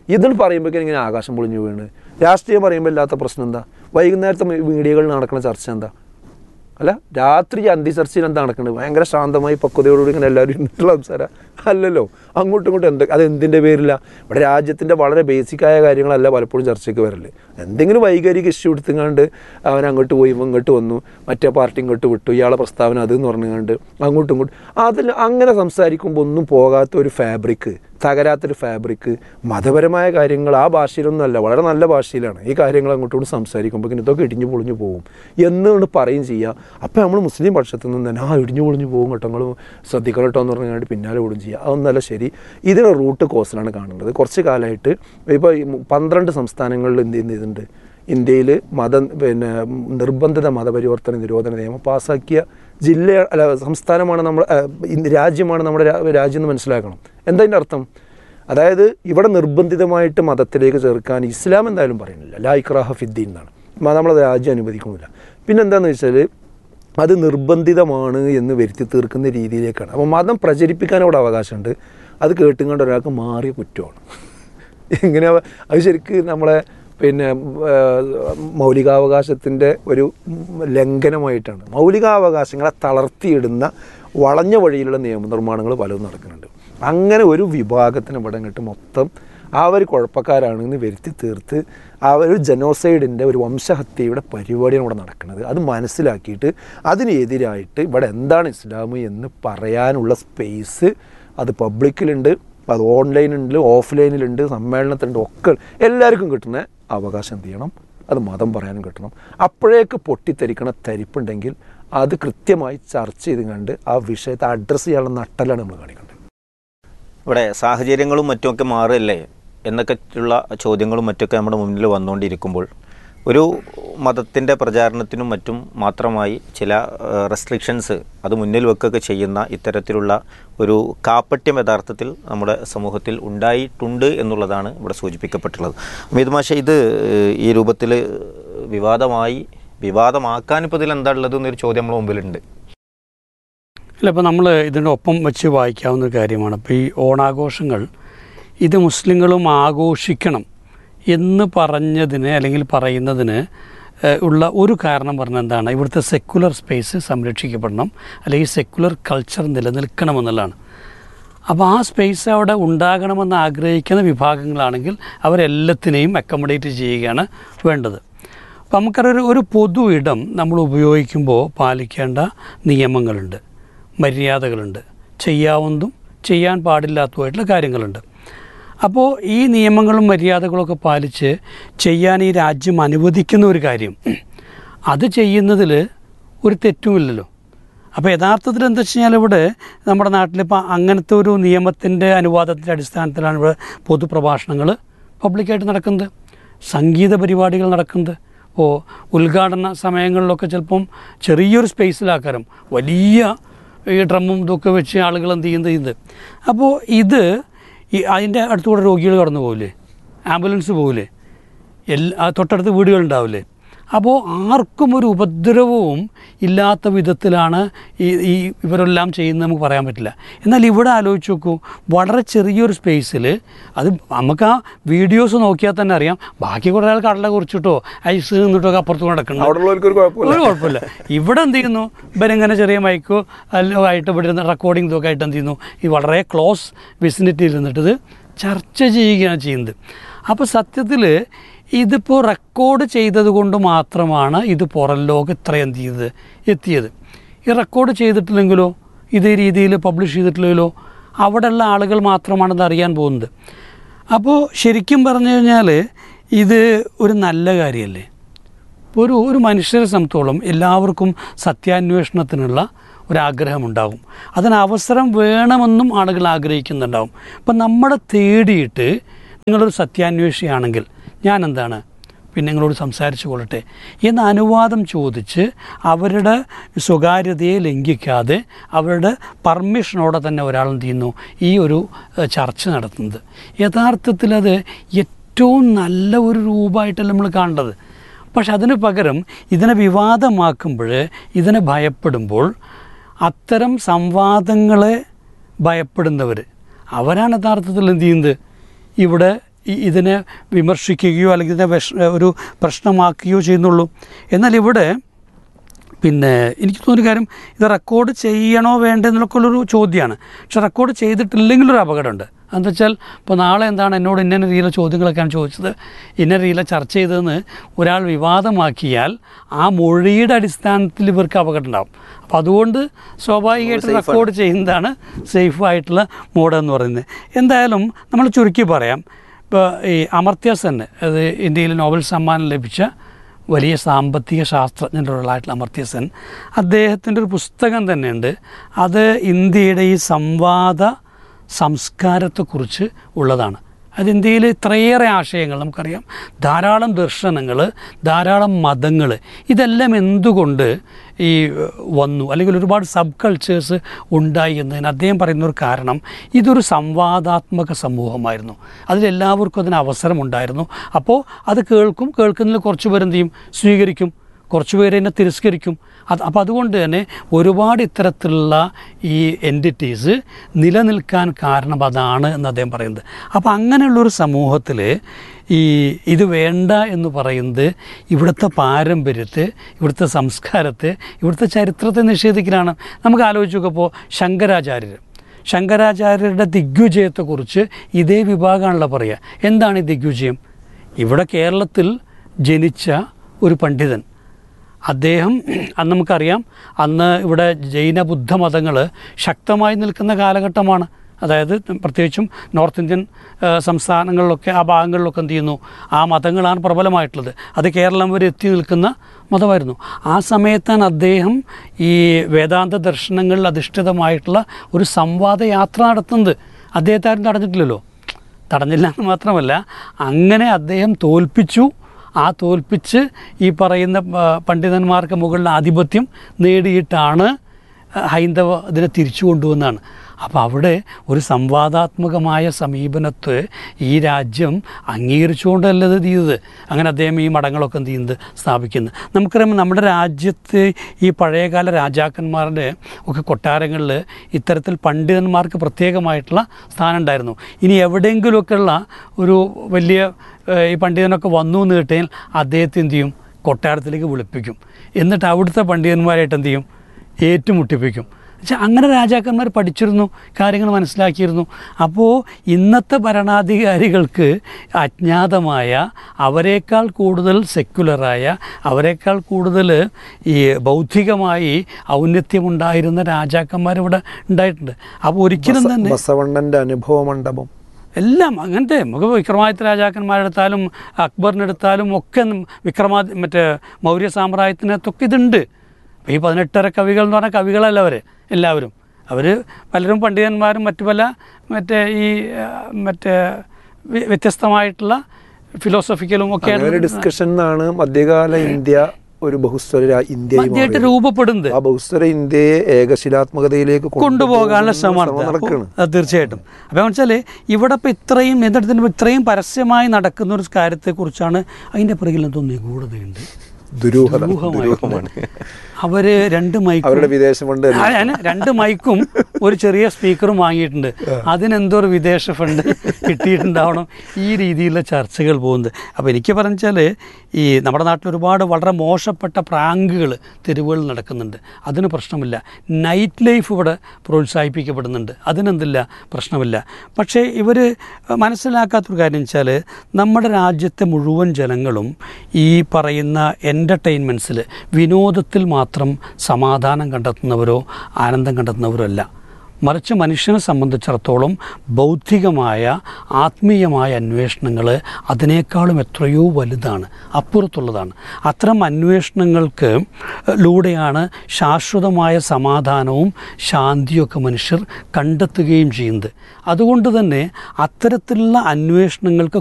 ഇതിന് പറയുമ്പോഴേക്കും ഇങ്ങനെ ആകാശം പൊളിഞ്ഞു വീണ് രാഷ്ട്രീയം പറയുമ്പോൾ ഇല്ലാത്ത പ്രശ്നം എന്താ വൈകുന്നേരത്തെ മീഡിയകളിൽ നടക്കുന്ന ചർച്ച എന്താ അല്ല രാത്രി അന്തി ചർച്ചയിൽ എന്താ നടക്കുന്നത് ഭയങ്കര ശാന്തമായി പക്വതയോടുകൂടി ഇങ്ങനെ എല്ലാവരും ഇരുന്നിട്ടുള്ള സംസാരം അല്ലല്ലോ അങ്ങോട്ടും ഇങ്ങോട്ടും എന്ത് അത് എന്തിൻ്റെ പേരില്ല ഇവിടെ രാജ്യത്തിൻ്റെ വളരെ ബേസിക്കായ കാര്യങ്ങളല്ല പലപ്പോഴും ചർച്ചയ്ക്ക് വരല് എന്തെങ്കിലും വൈകാരിക ഇഷ്യൂ എടുത്തുകൊണ്ട് അവൻ അങ്ങോട്ട് പോയി ഇവൻ ഇങ്ങോട്ട് വന്നു മറ്റേ പാർട്ടി ഇങ്ങോട്ട് വിട്ടു ഇയാളെ പ്രസ്താവന അത് എന്ന് പറഞ്ഞുകൊണ്ട് അങ്ങോട്ടും ഇങ്ങോട്ടും അതിൽ അങ്ങനെ സംസാരിക്കുമ്പോൾ ഒന്നും പോകാത്ത ഒരു ഫാബ്രിക് തകരാത്തൊരു ഫാബ്രിക് മതപരമായ കാര്യങ്ങൾ ആ ഭാഷയിലൊന്നുമല്ല വളരെ നല്ല ഭാഷയിലാണ് ഈ കാര്യങ്ങൾ അങ്ങോട്ടും സംസാരിക്കുമ്പോൾ ഇതൊക്കെ ഇടിഞ്ഞു പൊളിഞ്ഞു പോകും എന്നുകൊണ്ട് പറയും ചെയ്യുക അപ്പോൾ നമ്മൾ മുസ്ലിം പക്ഷത്തു നിന്ന് തന്നെ ആ ഇടിഞ്ഞു പൊളിഞ്ഞു പോകും കേട്ടോ നിങ്ങൾ ശ്രദ്ധിക്കണം കേട്ടോ എന്ന് പറഞ്ഞാൽ പിന്നാലെ ഓടും ചെയ്യുക അതൊന്നല്ല ശരി ഇതിന് റൂട്ട് കോസിലാണ് കാണുന്നത് കുറച്ച് കാലമായിട്ട് ഇപ്പോൾ ഈ പന്ത്രണ്ട് സംസ്ഥാനങ്ങളിൽ എന്ത് ചെയ്യുന്നുണ്ട് ഇന്ത്യയിൽ മത പിന്നെ നിർബന്ധിത മതപരിവർത്തന നിരോധന നിയമം പാസ്സാക്കിയ ജില്ല അല്ല സംസ്ഥാനമാണ് നമ്മൾ രാജ്യമാണ് നമ്മുടെ രാജ്യം എന്ന് മനസ്സിലാക്കണം എന്താ അതിൻ്റെ അർത്ഥം അതായത് ഇവിടെ നിർബന്ധിതമായിട്ട് മതത്തിലേക്ക് ചേർക്കാൻ ഇസ്ലാം എന്തായാലും പറയുന്നില്ല ലാ ഇക്രാഹ ഫിദ്ദീൻ എന്നാണ് നമ്മളത് രാജ്യം അനുവദിക്കുന്നില്ല പിന്നെന്താണെന്ന് വെച്ചാൽ അത് നിർബന്ധിതമാണ് എന്ന് വരുത്തി തീർക്കുന്ന രീതിയിലേക്കാണ് അപ്പോൾ മതം പ്രചരിപ്പിക്കാൻ അവിടെ അവകാശമുണ്ട് അത് കേട്ടുകൊണ്ട് ഒരാൾക്ക് മാറിയ കുറ്റമാണ് എങ്ങനെയാ അത് ശരിക്ക് നമ്മളെ പിന്നെ മൗലികാവകാശത്തിൻ്റെ ഒരു ലംഘനമായിട്ടാണ് മൗലികാവകാശങ്ങളെ തളർത്തിയിടുന്ന വളഞ്ഞ വഴിയിലുള്ള നിയമനിർമ്മാണങ്ങൾ പലതും നടക്കുന്നുണ്ട് അങ്ങനെ ഒരു വിഭാഗത്തിന് ഇവിടെ ഇങ്ങോട്ട് മൊത്തം ആ ഒരു കുഴപ്പക്കാരാണെന്ന് വരുത്തി തീർത്ത് ആ ഒരു ജനോസൈഡിൻ്റെ ഒരു വംശഹത്യയുടെ പരിപാടിയാണ് ഇവിടെ നടക്കുന്നത് അത് മനസ്സിലാക്കിയിട്ട് അതിനെതിരായിട്ട് ഇവിടെ എന്താണ് ഇസ്ലാം എന്ന് പറയാനുള്ള സ്പേസ് അത് പബ്ലിക്കിലുണ്ട് അത് ഓൺലൈനുണ്ട് ഓഫ്ലൈനിലുണ്ട് സമ്മേളനത്തിലുണ്ട് ഒക്കെ എല്ലാവർക്കും കിട്ടുന്ന അവകാശം എന്ത് ചെയ്യണം അത് മതം പറയാനും കിട്ടണം അപ്പോഴേക്ക് പൊട്ടിത്തെറിക്കണ തരിപ്പുണ്ടെങ്കിൽ അത് കൃത്യമായി ചർച്ച ചെയ്ത് കണ്ട് ആ വിഷയത്തെ അഡ്രസ്സ് ചെയ്യാനുള്ള നട്ടലാണ് നമ്മൾ കാണിക്കേണ്ടത് ഇവിടെ സാഹചര്യങ്ങളും മറ്റുമൊക്കെ മാറില്ലേ എന്നൊക്കെയുള്ള ചോദ്യങ്ങളും മറ്റൊക്കെ നമ്മുടെ മുന്നിൽ വന്നുകൊണ്ടിരിക്കുമ്പോൾ ഒരു മതത്തിൻ്റെ പ്രചാരണത്തിനും മറ്റും മാത്രമായി ചില റെസ്ട്രിക്ഷൻസ് അത് മുന്നിൽ വെക്കുകയൊക്കെ ചെയ്യുന്ന ഇത്തരത്തിലുള്ള ഒരു കാപ്പട്യം യഥാർത്ഥത്തിൽ നമ്മുടെ സമൂഹത്തിൽ ഉണ്ടായിട്ടുണ്ട് എന്നുള്ളതാണ് ഇവിടെ സൂചിപ്പിക്കപ്പെട്ടുള്ളത് അമീത് മാഷ ഇത് ഈ രൂപത്തിൽ വിവാദമായി വിവാദമാക്കാൻ ഇപ്പോൾ ഇതിൽ എന്താ ഉള്ളത് എന്നൊരു ചോദ്യം നമ്മുടെ മുമ്പിലുണ്ട് അല്ല ഇപ്പോൾ നമ്മൾ ഇതിൻ്റെ ഒപ്പം വെച്ച് വായിക്കാവുന്ന ഒരു കാര്യമാണ് ഇപ്പോൾ ഈ ഓണാഘോഷങ്ങൾ ഇത് മുസ്ലിങ്ങളും ആഘോഷിക്കണം എന്ന് പറഞ്ഞതിന് അല്ലെങ്കിൽ പറയുന്നതിന് ഉള്ള ഒരു കാരണം പറഞ്ഞ എന്താണ് ഇവിടുത്തെ സെക്കുലർ സ്പേസ് സംരക്ഷിക്കപ്പെടണം അല്ലെങ്കിൽ സെക്കുലർ കൾച്ചർ നിലനിൽക്കണമെന്നുള്ളതാണ് അപ്പോൾ ആ സ്പേസ് അവിടെ ഉണ്ടാകണമെന്ന് ആഗ്രഹിക്കുന്ന വിഭാഗങ്ങളാണെങ്കിൽ അവരെല്ലാത്തിനെയും അക്കോമഡേറ്റ് ചെയ്യുകയാണ് വേണ്ടത് അപ്പോൾ നമുക്കറിയൊരു ഒരു പൊതു ഇടം നമ്മൾ ഉപയോഗിക്കുമ്പോൾ പാലിക്കേണ്ട നിയമങ്ങളുണ്ട് മര്യാദകളുണ്ട് ചെയ്യാവുന്നതും ചെയ്യാൻ പാടില്ലാത്തതുമായിട്ടുള്ള കാര്യങ്ങളുണ്ട് അപ്പോൾ ഈ നിയമങ്ങളും മര്യാദകളൊക്കെ പാലിച്ച് ചെയ്യാൻ ഈ രാജ്യം അനുവദിക്കുന്ന ഒരു കാര്യം അത് ചെയ്യുന്നതിൽ ഒരു തെറ്റുമില്ലല്ലോ അപ്പോൾ യഥാർത്ഥത്തിൽ എന്താ വെച്ച് കഴിഞ്ഞാൽ ഇവിടെ നമ്മുടെ നാട്ടിലിപ്പോൾ അങ്ങനത്തെ ഒരു നിയമത്തിൻ്റെ അനുവാദത്തിൻ്റെ അടിസ്ഥാനത്തിലാണ് ഇവിടെ പൊതുപ്രഭാഷണങ്ങൾ പബ്ലിക്കായിട്ട് നടക്കുന്നത് സംഗീത പരിപാടികൾ നടക്കുന്നത് ഇപ്പോൾ ഉദ്ഘാടന സമയങ്ങളിലൊക്കെ ചിലപ്പം ചെറിയൊരു സ്പേസിലാക്കാരം വലിയ ഈ ഡ്രമ്മും ഇതൊക്കെ വെച്ച് ആളുകൾ എന്ത് ചെയ്യുന്നത് ഇത് അപ്പോൾ ഇത് ഈ അതിൻ്റെ അടുത്തുകൂടെ രോഗികൾ കടന്നു പോകില്ലേ ആംബുലൻസ് പോകില്ലേ എല്ലാ തൊട്ടടുത്ത് വീടുകളുണ്ടാവില്ലേ അപ്പോൾ ആർക്കും ഒരു ഉപദ്രവവും ഇല്ലാത്ത വിധത്തിലാണ് ഈ ഈ ഇവരെല്ലാം ചെയ്യുന്നത് നമുക്ക് പറയാൻ പറ്റില്ല എന്നാൽ ഇവിടെ ആലോചിച്ച് നോക്കൂ വളരെ ചെറിയൊരു സ്പേസിൽ അത് നമുക്ക് ആ വീഡിയോസ് നോക്കിയാൽ തന്നെ അറിയാം ബാക്കി കുറേ ആൾ കടല കുറിച്ചിട്ടോ ഐസ് നിന്നിട്ടോ ഒക്കെ അപ്പുറത്ത് നടക്കണം ഒരു കുഴപ്പമില്ല ഇവിടെ എന്ത് ചെയ്യുന്നു ഇവരിങ്ങനെ ചെറിയ മൈക്കോ അല്ലോ ആയിട്ട് ഇവിടെ ഇരുന്ന് റെക്കോർഡിംഗ് ഇതൊക്കെ ആയിട്ട് എന്ത് ചെയ്യുന്നു ഈ വളരെ ക്ലോസ് വിസിനിറ്റിയിൽ ഇരുന്നിട്ട് ഇത് ചർച്ച ചെയ്യുകയാണ് ചെയ്യുന്നത് അപ്പോൾ സത്യത്തിൽ ഇതിപ്പോൾ റെക്കോർഡ് ചെയ്തത് കൊണ്ട് മാത്രമാണ് ഇത് പുറം ലോകം ഇത്ര എന്ത് ചെയ്തത് എത്തിയത് ഈ റെക്കോർഡ് ചെയ്തിട്ടില്ലെങ്കിലോ ഇതേ രീതിയിൽ പബ്ലിഷ് ചെയ്തിട്ടില്ലെങ്കിലോ അവിടെയുള്ള ആളുകൾ മാത്രമാണ് ഇത് അറിയാൻ പോകുന്നത് അപ്പോൾ ശരിക്കും പറഞ്ഞു കഴിഞ്ഞാൽ ഇത് ഒരു നല്ല കാര്യമല്ലേ ഒരു ഒരു മനുഷ്യരെ സംബന്ധിച്ചോളം എല്ലാവർക്കും സത്യാന്വേഷണത്തിനുള്ള ഒരാഗ്രഹമുണ്ടാകും അതിന് അവസരം വേണമെന്നും ആളുകൾ ആഗ്രഹിക്കുന്നുണ്ടാവും അപ്പം നമ്മളെ തേടിയിട്ട് നിങ്ങളൊരു സത്യാന്വേഷിയാണെങ്കിൽ ഞാൻ എന്താണ് പിന്നെ നിങ്ങളോട് സംസാരിച്ചു കൊള്ളട്ടെ എന്ന അനുവാദം ചോദിച്ച് അവരുടെ സ്വകാര്യതയെ ലംഘിക്കാതെ അവരുടെ പെർമിഷനോടെ തന്നെ ഒരാൾ എന്ത് ചെയ്യുന്നു ഈ ഒരു ചർച്ച നടത്തുന്നത് യഥാർത്ഥത്തിൽ അത് ഏറ്റവും നല്ല ഒരു രൂപമായിട്ടല്ല നമ്മൾ കാണേണ്ടത് പക്ഷെ അതിന് പകരം ഇതിനെ വിവാദമാക്കുമ്പോൾ ഇതിനെ ഭയപ്പെടുമ്പോൾ അത്തരം സംവാദങ്ങളെ ഭയപ്പെടുന്നവർ അവരാണ് യഥാർത്ഥത്തിൽ എന്ത് ചെയ്യുന്നത് ഇവിടെ ഈ- ഇതിനെ വിമർശിക്കുകയോ അല്ലെങ്കിൽ ഇതിനെ വിഷ ഒരു പ്രശ്നമാക്കുകയോ ചെയ്യുന്നുള്ളൂ എന്നാൽ ഇവിടെ പിന്നെ എനിക്ക് തോന്നിയ കാര്യം ഇത് റെക്കോർഡ് ചെയ്യണോ വേണ്ടേ എന്നൊക്കെ ഉള്ളൊരു ചോദ്യമാണ് പക്ഷെ റെക്കോർഡ് ചെയ്തിട്ടില്ലെങ്കിലൊരു അപകടമുണ്ട് എന്താ വെച്ചാൽ ഇപ്പോൾ നാളെ എന്താണ് എന്നോട് ഇന്ന രീതിയിലുള്ള ചോദ്യങ്ങളൊക്കെയാണ് ചോദിച്ചത് ഇന്ന രീതിയിലെ ചർച്ച ചെയ്തതെന്ന് ഒരാൾ വിവാദമാക്കിയാൽ ആ മൊഴിയുടെ അടിസ്ഥാനത്തിൽ ഇവർക്ക് അപകടം ഉണ്ടാവും അപ്പോൾ അതുകൊണ്ട് സ്വാഭാവികമായിട്ട് safe ആണ്. റെക്കോർഡ് ചെയ്യുന്നതാണ് സേഫ് ആയിട്ടുള്ള മോഡ് എന്ന് പറയുന്നത് എന്തായാലും നമ്മൾ ചുരുക്കി പറയാം ഇപ്പോൾ ഈ അമർത്യ സെൻ അത് ഇന്ത്യയിൽ നോബൽ സമ്മാനം ലഭിച്ച വലിയ സാമ്പത്തിക ശാസ്ത്രജ്ഞരുള്ളതായിട്ടുള്ള അമർത്യ സെൻ അദ്ദേഹത്തിൻ്റെ ഒരു പുസ്തകം തന്നെയുണ്ട് അത് ഇന്ത്യയുടെ ഈ സംവാദ സംസ്കാരത്തെക്കുറിച്ച് ഉള്ളതാണ് അത് ഇന്ത്യയിൽ ഇത്രയേറെ ആശയങ്ങൾ നമുക്കറിയാം ധാരാളം ദർശനങ്ങൾ ധാരാളം മതങ്ങൾ ഇതെല്ലാം എന്തുകൊണ്ട് ഈ ഏഹ്, വന്നു അല്ലെങ്കിൽ ഒരുപാട് സബ് കൾച്ചേഴ്സ് ഉണ്ടായി എന്നതിന് അദ്ദേഹം പറയുന്ന ഒരു കാരണം ഇതൊരു സംവാദാത്മക സമൂഹമായിരുന്നു അതിലെല്ലാവർക്കും അതിന് അവസരമുണ്ടായിരുന്നു അപ്പോൾ അത് കേൾക്കും കേൾക്കുന്നതിൽ കുറച്ച് പേരെന്ത് ചെയ്യും സ്വീകരിക്കും കുറച്ച് പേര് എന്നെ തിരസ്കരിക്കും അത് അപ്പോൾ അതുകൊണ്ട് തന്നെ ഒരുപാട് ഇത്തരത്തിലുള്ള ഈ എൻറ്റിറ്റീസ് നിലനിൽക്കാൻ കാരണം അതാണ് എന്ന് അദ്ദേഹം പറയുന്നത് അപ്പോൾ അങ്ങനെയുള്ളൊരു സമൂഹത്തിൽ ഈ ഇത് വേണ്ട എന്ന് പറയുന്നത് ഇവിടുത്തെ പാരമ്പര്യത്തെ ഇവിടുത്തെ സംസ്കാരത്തെ ഇവിടുത്തെ ചരിത്രത്തെ നിഷേധിക്കലാണ് നമുക്ക് ആലോചിച്ച് നോക്കുമ്പോൾ ശങ്കരാചാര്യർ ശങ്കരാചാര്യരുടെ ദിഗ്വിജയത്തെക്കുറിച്ച് ഇതേ വിഭാഗമാണല്ലോ പറയുക എന്താണ് ഈ ദിഗ്വിജയം ഇവിടെ കേരളത്തിൽ ജനിച്ച ഒരു പണ്ഡിതൻ അദ്ദേഹം അന്ന് നമുക്കറിയാം അന്ന് ഇവിടെ ജൈന ബുദ്ധ മതങ്ങൾ ശക്തമായി നിൽക്കുന്ന കാലഘട്ടമാണ് അതായത് പ്രത്യേകിച്ചും നോർത്ത് ഇന്ത്യൻ ആ, സംസ്ഥാനങ്ങളിലൊക്കെ ആ ഭാഗങ്ങളിലൊക്കെ എന്ത് ചെയ്യുന്നു ആ മതങ്ങളാണ് പ്രബലമായിട്ടുള്ളത് അത് കേരളം വരെ എത്തി നിൽക്കുന്ന മതമായിരുന്നു ആ സമയത്താണ് അദ്ദേഹം ഈ വേദാന്ത ദർശനങ്ങളിൽ അധിഷ്ഠിതമായിട്ടുള്ള ഒരു സംവാദ യാത്ര നടത്തുന്നത് അദ്ദേഹത്തെ ആരും തടഞ്ഞിട്ടില്ലല്ലോ തടഞ്ഞില്ല എന്ന് മാത്രമല്ല അങ്ങനെ അദ്ദേഹം തോൽപ്പിച്ചു ആ തോൽപ്പിച്ച് ഈ പറയുന്ന ആ, പണ്ഡിതന്മാർക്ക് മുകളിൽ ആധിപത്യം നേടിയിട്ടാണ് ഹൈന്ദവ ഇതിനെ തിരിച്ചു കൊണ്ടുവന്നാണ് അപ്പോൾ അവിടെ ഒരു സംവാദാത്മകമായ സമീപനത്തെ ഈ രാജ്യം അംഗീകരിച്ചുകൊണ്ടല്ല ഇത് ചെയ്തത് അങ്ങനെ അദ്ദേഹം ഈ മഠങ്ങളൊക്കെ എന്ത് ചെയ്യുന്നത് സ്ഥാപിക്കുന്നത് നമുക്കറിയാം നമ്മുടെ രാജ്യത്ത് ഈ പഴയകാല രാജാക്കന്മാരുടെ ഒക്കെ കൊട്ടാരങ്ങളിൽ ഇത്തരത്തിൽ പണ്ഡിതന്മാർക്ക് പ്രത്യേകമായിട്ടുള്ള സ്ഥാനം ഉണ്ടായിരുന്നു ഇനി എവിടെയെങ്കിലുമൊക്കെയുള്ള ഒരു വലിയ ഏഹ്, ഈ പണ്ഡിതനൊക്കെ വന്നു എന്ന് കിട്ടിയാൽ അദ്ദേഹത്തെ എന്ത് ചെയ്യും കൊട്ടാരത്തിലേക്ക് വിളിപ്പിക്കും എന്നിട്ട് അവിടുത്തെ പണ്ഡിതന്മാരായിട്ട് എന്ത് ചെയ്യും ഏറ്റുമുട്ടിപ്പിക്കും പക്ഷെ അങ്ങനെ രാജാക്കന്മാർ പഠിച്ചിരുന്നു കാര്യങ്ങൾ മനസ്സിലാക്കിയിരുന്നു അപ്പോൾ ഇന്നത്തെ ഭരണാധികാരികൾക്ക് അജ്ഞാതമായ അവരെക്കാൾ കൂടുതൽ സെക്യുലറായ അവരെക്കാൾ കൂടുതൽ ഈ ബൗദ്ധികമായി ഔന്നത്യമുണ്ടായിരുന്ന രാജാക്കന്മാർ ഇവിടെ ഉണ്ടായിട്ടുണ്ട് അപ്പോൾ ഒരിക്കലും ബസ- തന്നെ ബസവണ്ണന്റെ അനുഭവ മണ്ഡപം എല്ലാം അങ്ങനത്തെ നമുക്ക് വിക്രമാദിത്യ രാജാക്കന്മാരെടുത്താലും അക്ബറിനെടുത്താലും ഒക്കെ നം- വിക്രമാ മറ്റേ മൗര്യ സാമ്രാജ്യത്തിനകത്തൊക്കെ ഇതുണ്ട് അപ്പോൾ ഈ പതിനെട്ടര കവികൾ എന്ന് പറഞ്ഞാൽ കവികളല്ല അവർ എല്ലാവരും അവർ പലരും പണ്ഡിതന്മാരും മറ്റു പല മറ്റേ ഈ ആ, മറ്റേ വ്യ- വ്യത്യസ്തമായിട്ടുള്ള ഫിലോസഫിക്കലും ഒക്കെ അങ്ങനെ ഒരു ഡിസ്കഷൻ ആണ് മധ്യകാല ഇന്ത്യ ഒരു ബഹുസ്വര രാ- ഇന്ത്യയായി മധ്യമായിട്ട് മാറിയത്. രൂപപ്പെടുന്നത് ആ ബഹുസ്വര ഇന്ത്യയെ ഏകശിലാത്മകതയിലേക്ക് കൊണ്ടുപോകാനുള്ള ശ്രമമാണ് നടക്കുകയാണ് അത് തീർച്ചയായിട്ടും അപ്പോൾ വെച്ചാൽ ഇവിടെ ഇപ്പോൾ ഇത്രയും എന്നിടത്തിന് ഇത്രയും പരസ്യമായി നടക്കുന്ന ഒരു കാര്യത്തെക്കുറിച്ചാണ് അതിൻ്റെ പിറകിൽ എന്തോ നിഗൂഢതയുണ്ട് ദുരൂഹത ദുരൂഹമായിട്ടുണ്ട്. അവര് രണ്ട് മൈക്കും അവരുടെ വിദേശ ഫണ്ട് ആ, ഞാൻ രണ്ട് മൈക്കും ഒരു ചെറിയ സ്പീക്കറും വാങ്ങിയിട്ടുണ്ട് അതിനെന്തോ ഒരു വിദേശ ഫണ്ട് കിട്ടിയിട്ടുണ്ടാവണം ഈ രീതിയിലുള്ള ചർച്ചകൾ പോകുന്നത് അപ്പോൾ എനിക്ക് പറഞ്ഞാൽ ഈ നമ്മുടെ നാട്ടിൽ ഒരുപാട് വളരെ മോശപ്പെട്ട പ്രാങ്കുകൾ തെരുവുകളിൽ നടക്കുന്നുണ്ട് അതിന് പ്രശ്നമില്ല നൈറ്റ് ലൈഫ് ഇവിടെ പ്രോത്സാഹിപ്പിക്കപ്പെടുന്നുണ്ട് അതിനെന്തില്ല പ്രശ്നമില്ല പക്ഷേ ഇവർ മനസ്സിലാക്കാത്തൊരു കാര്യം വെച്ചാൽ നമ്മുടെ രാജ്യത്തെ മുഴുവൻ ജനങ്ങളും ഈ പറയുന്ന എൻ്റർടൈൻമെൻറ്റ്സിൽ വിനോദത്തിൽ മാത്രം സമാധാനം കണ്ടെത്തുന്നവരോ ആനന്ദം കണ്ടെത്തുന്നവരോ അല്ല മറിച്ച് മനുഷ്യനെ സംബന്ധിച്ചിടത്തോളം ബൗദ്ധികമായ ആത്മീയമായ അന്വേഷണങ്ങൾ അതിനേക്കാളും എത്രയോ വലുതാണ് അപ്പുറത്തുള്ളതാണ് അത്തരം അന്വേഷണങ്ങൾക്ക് ലൂടെയാണ് ശാശ്വതമായ സമാധാനവും ശാന്തിയൊക്കെ മനുഷ്യർ കണ്ടെത്തുകയും ചെയ്യുന്നത് അതുകൊണ്ട് തന്നെ അത്തരത്തിലുള്ള അന്വേഷണങ്ങൾക്ക്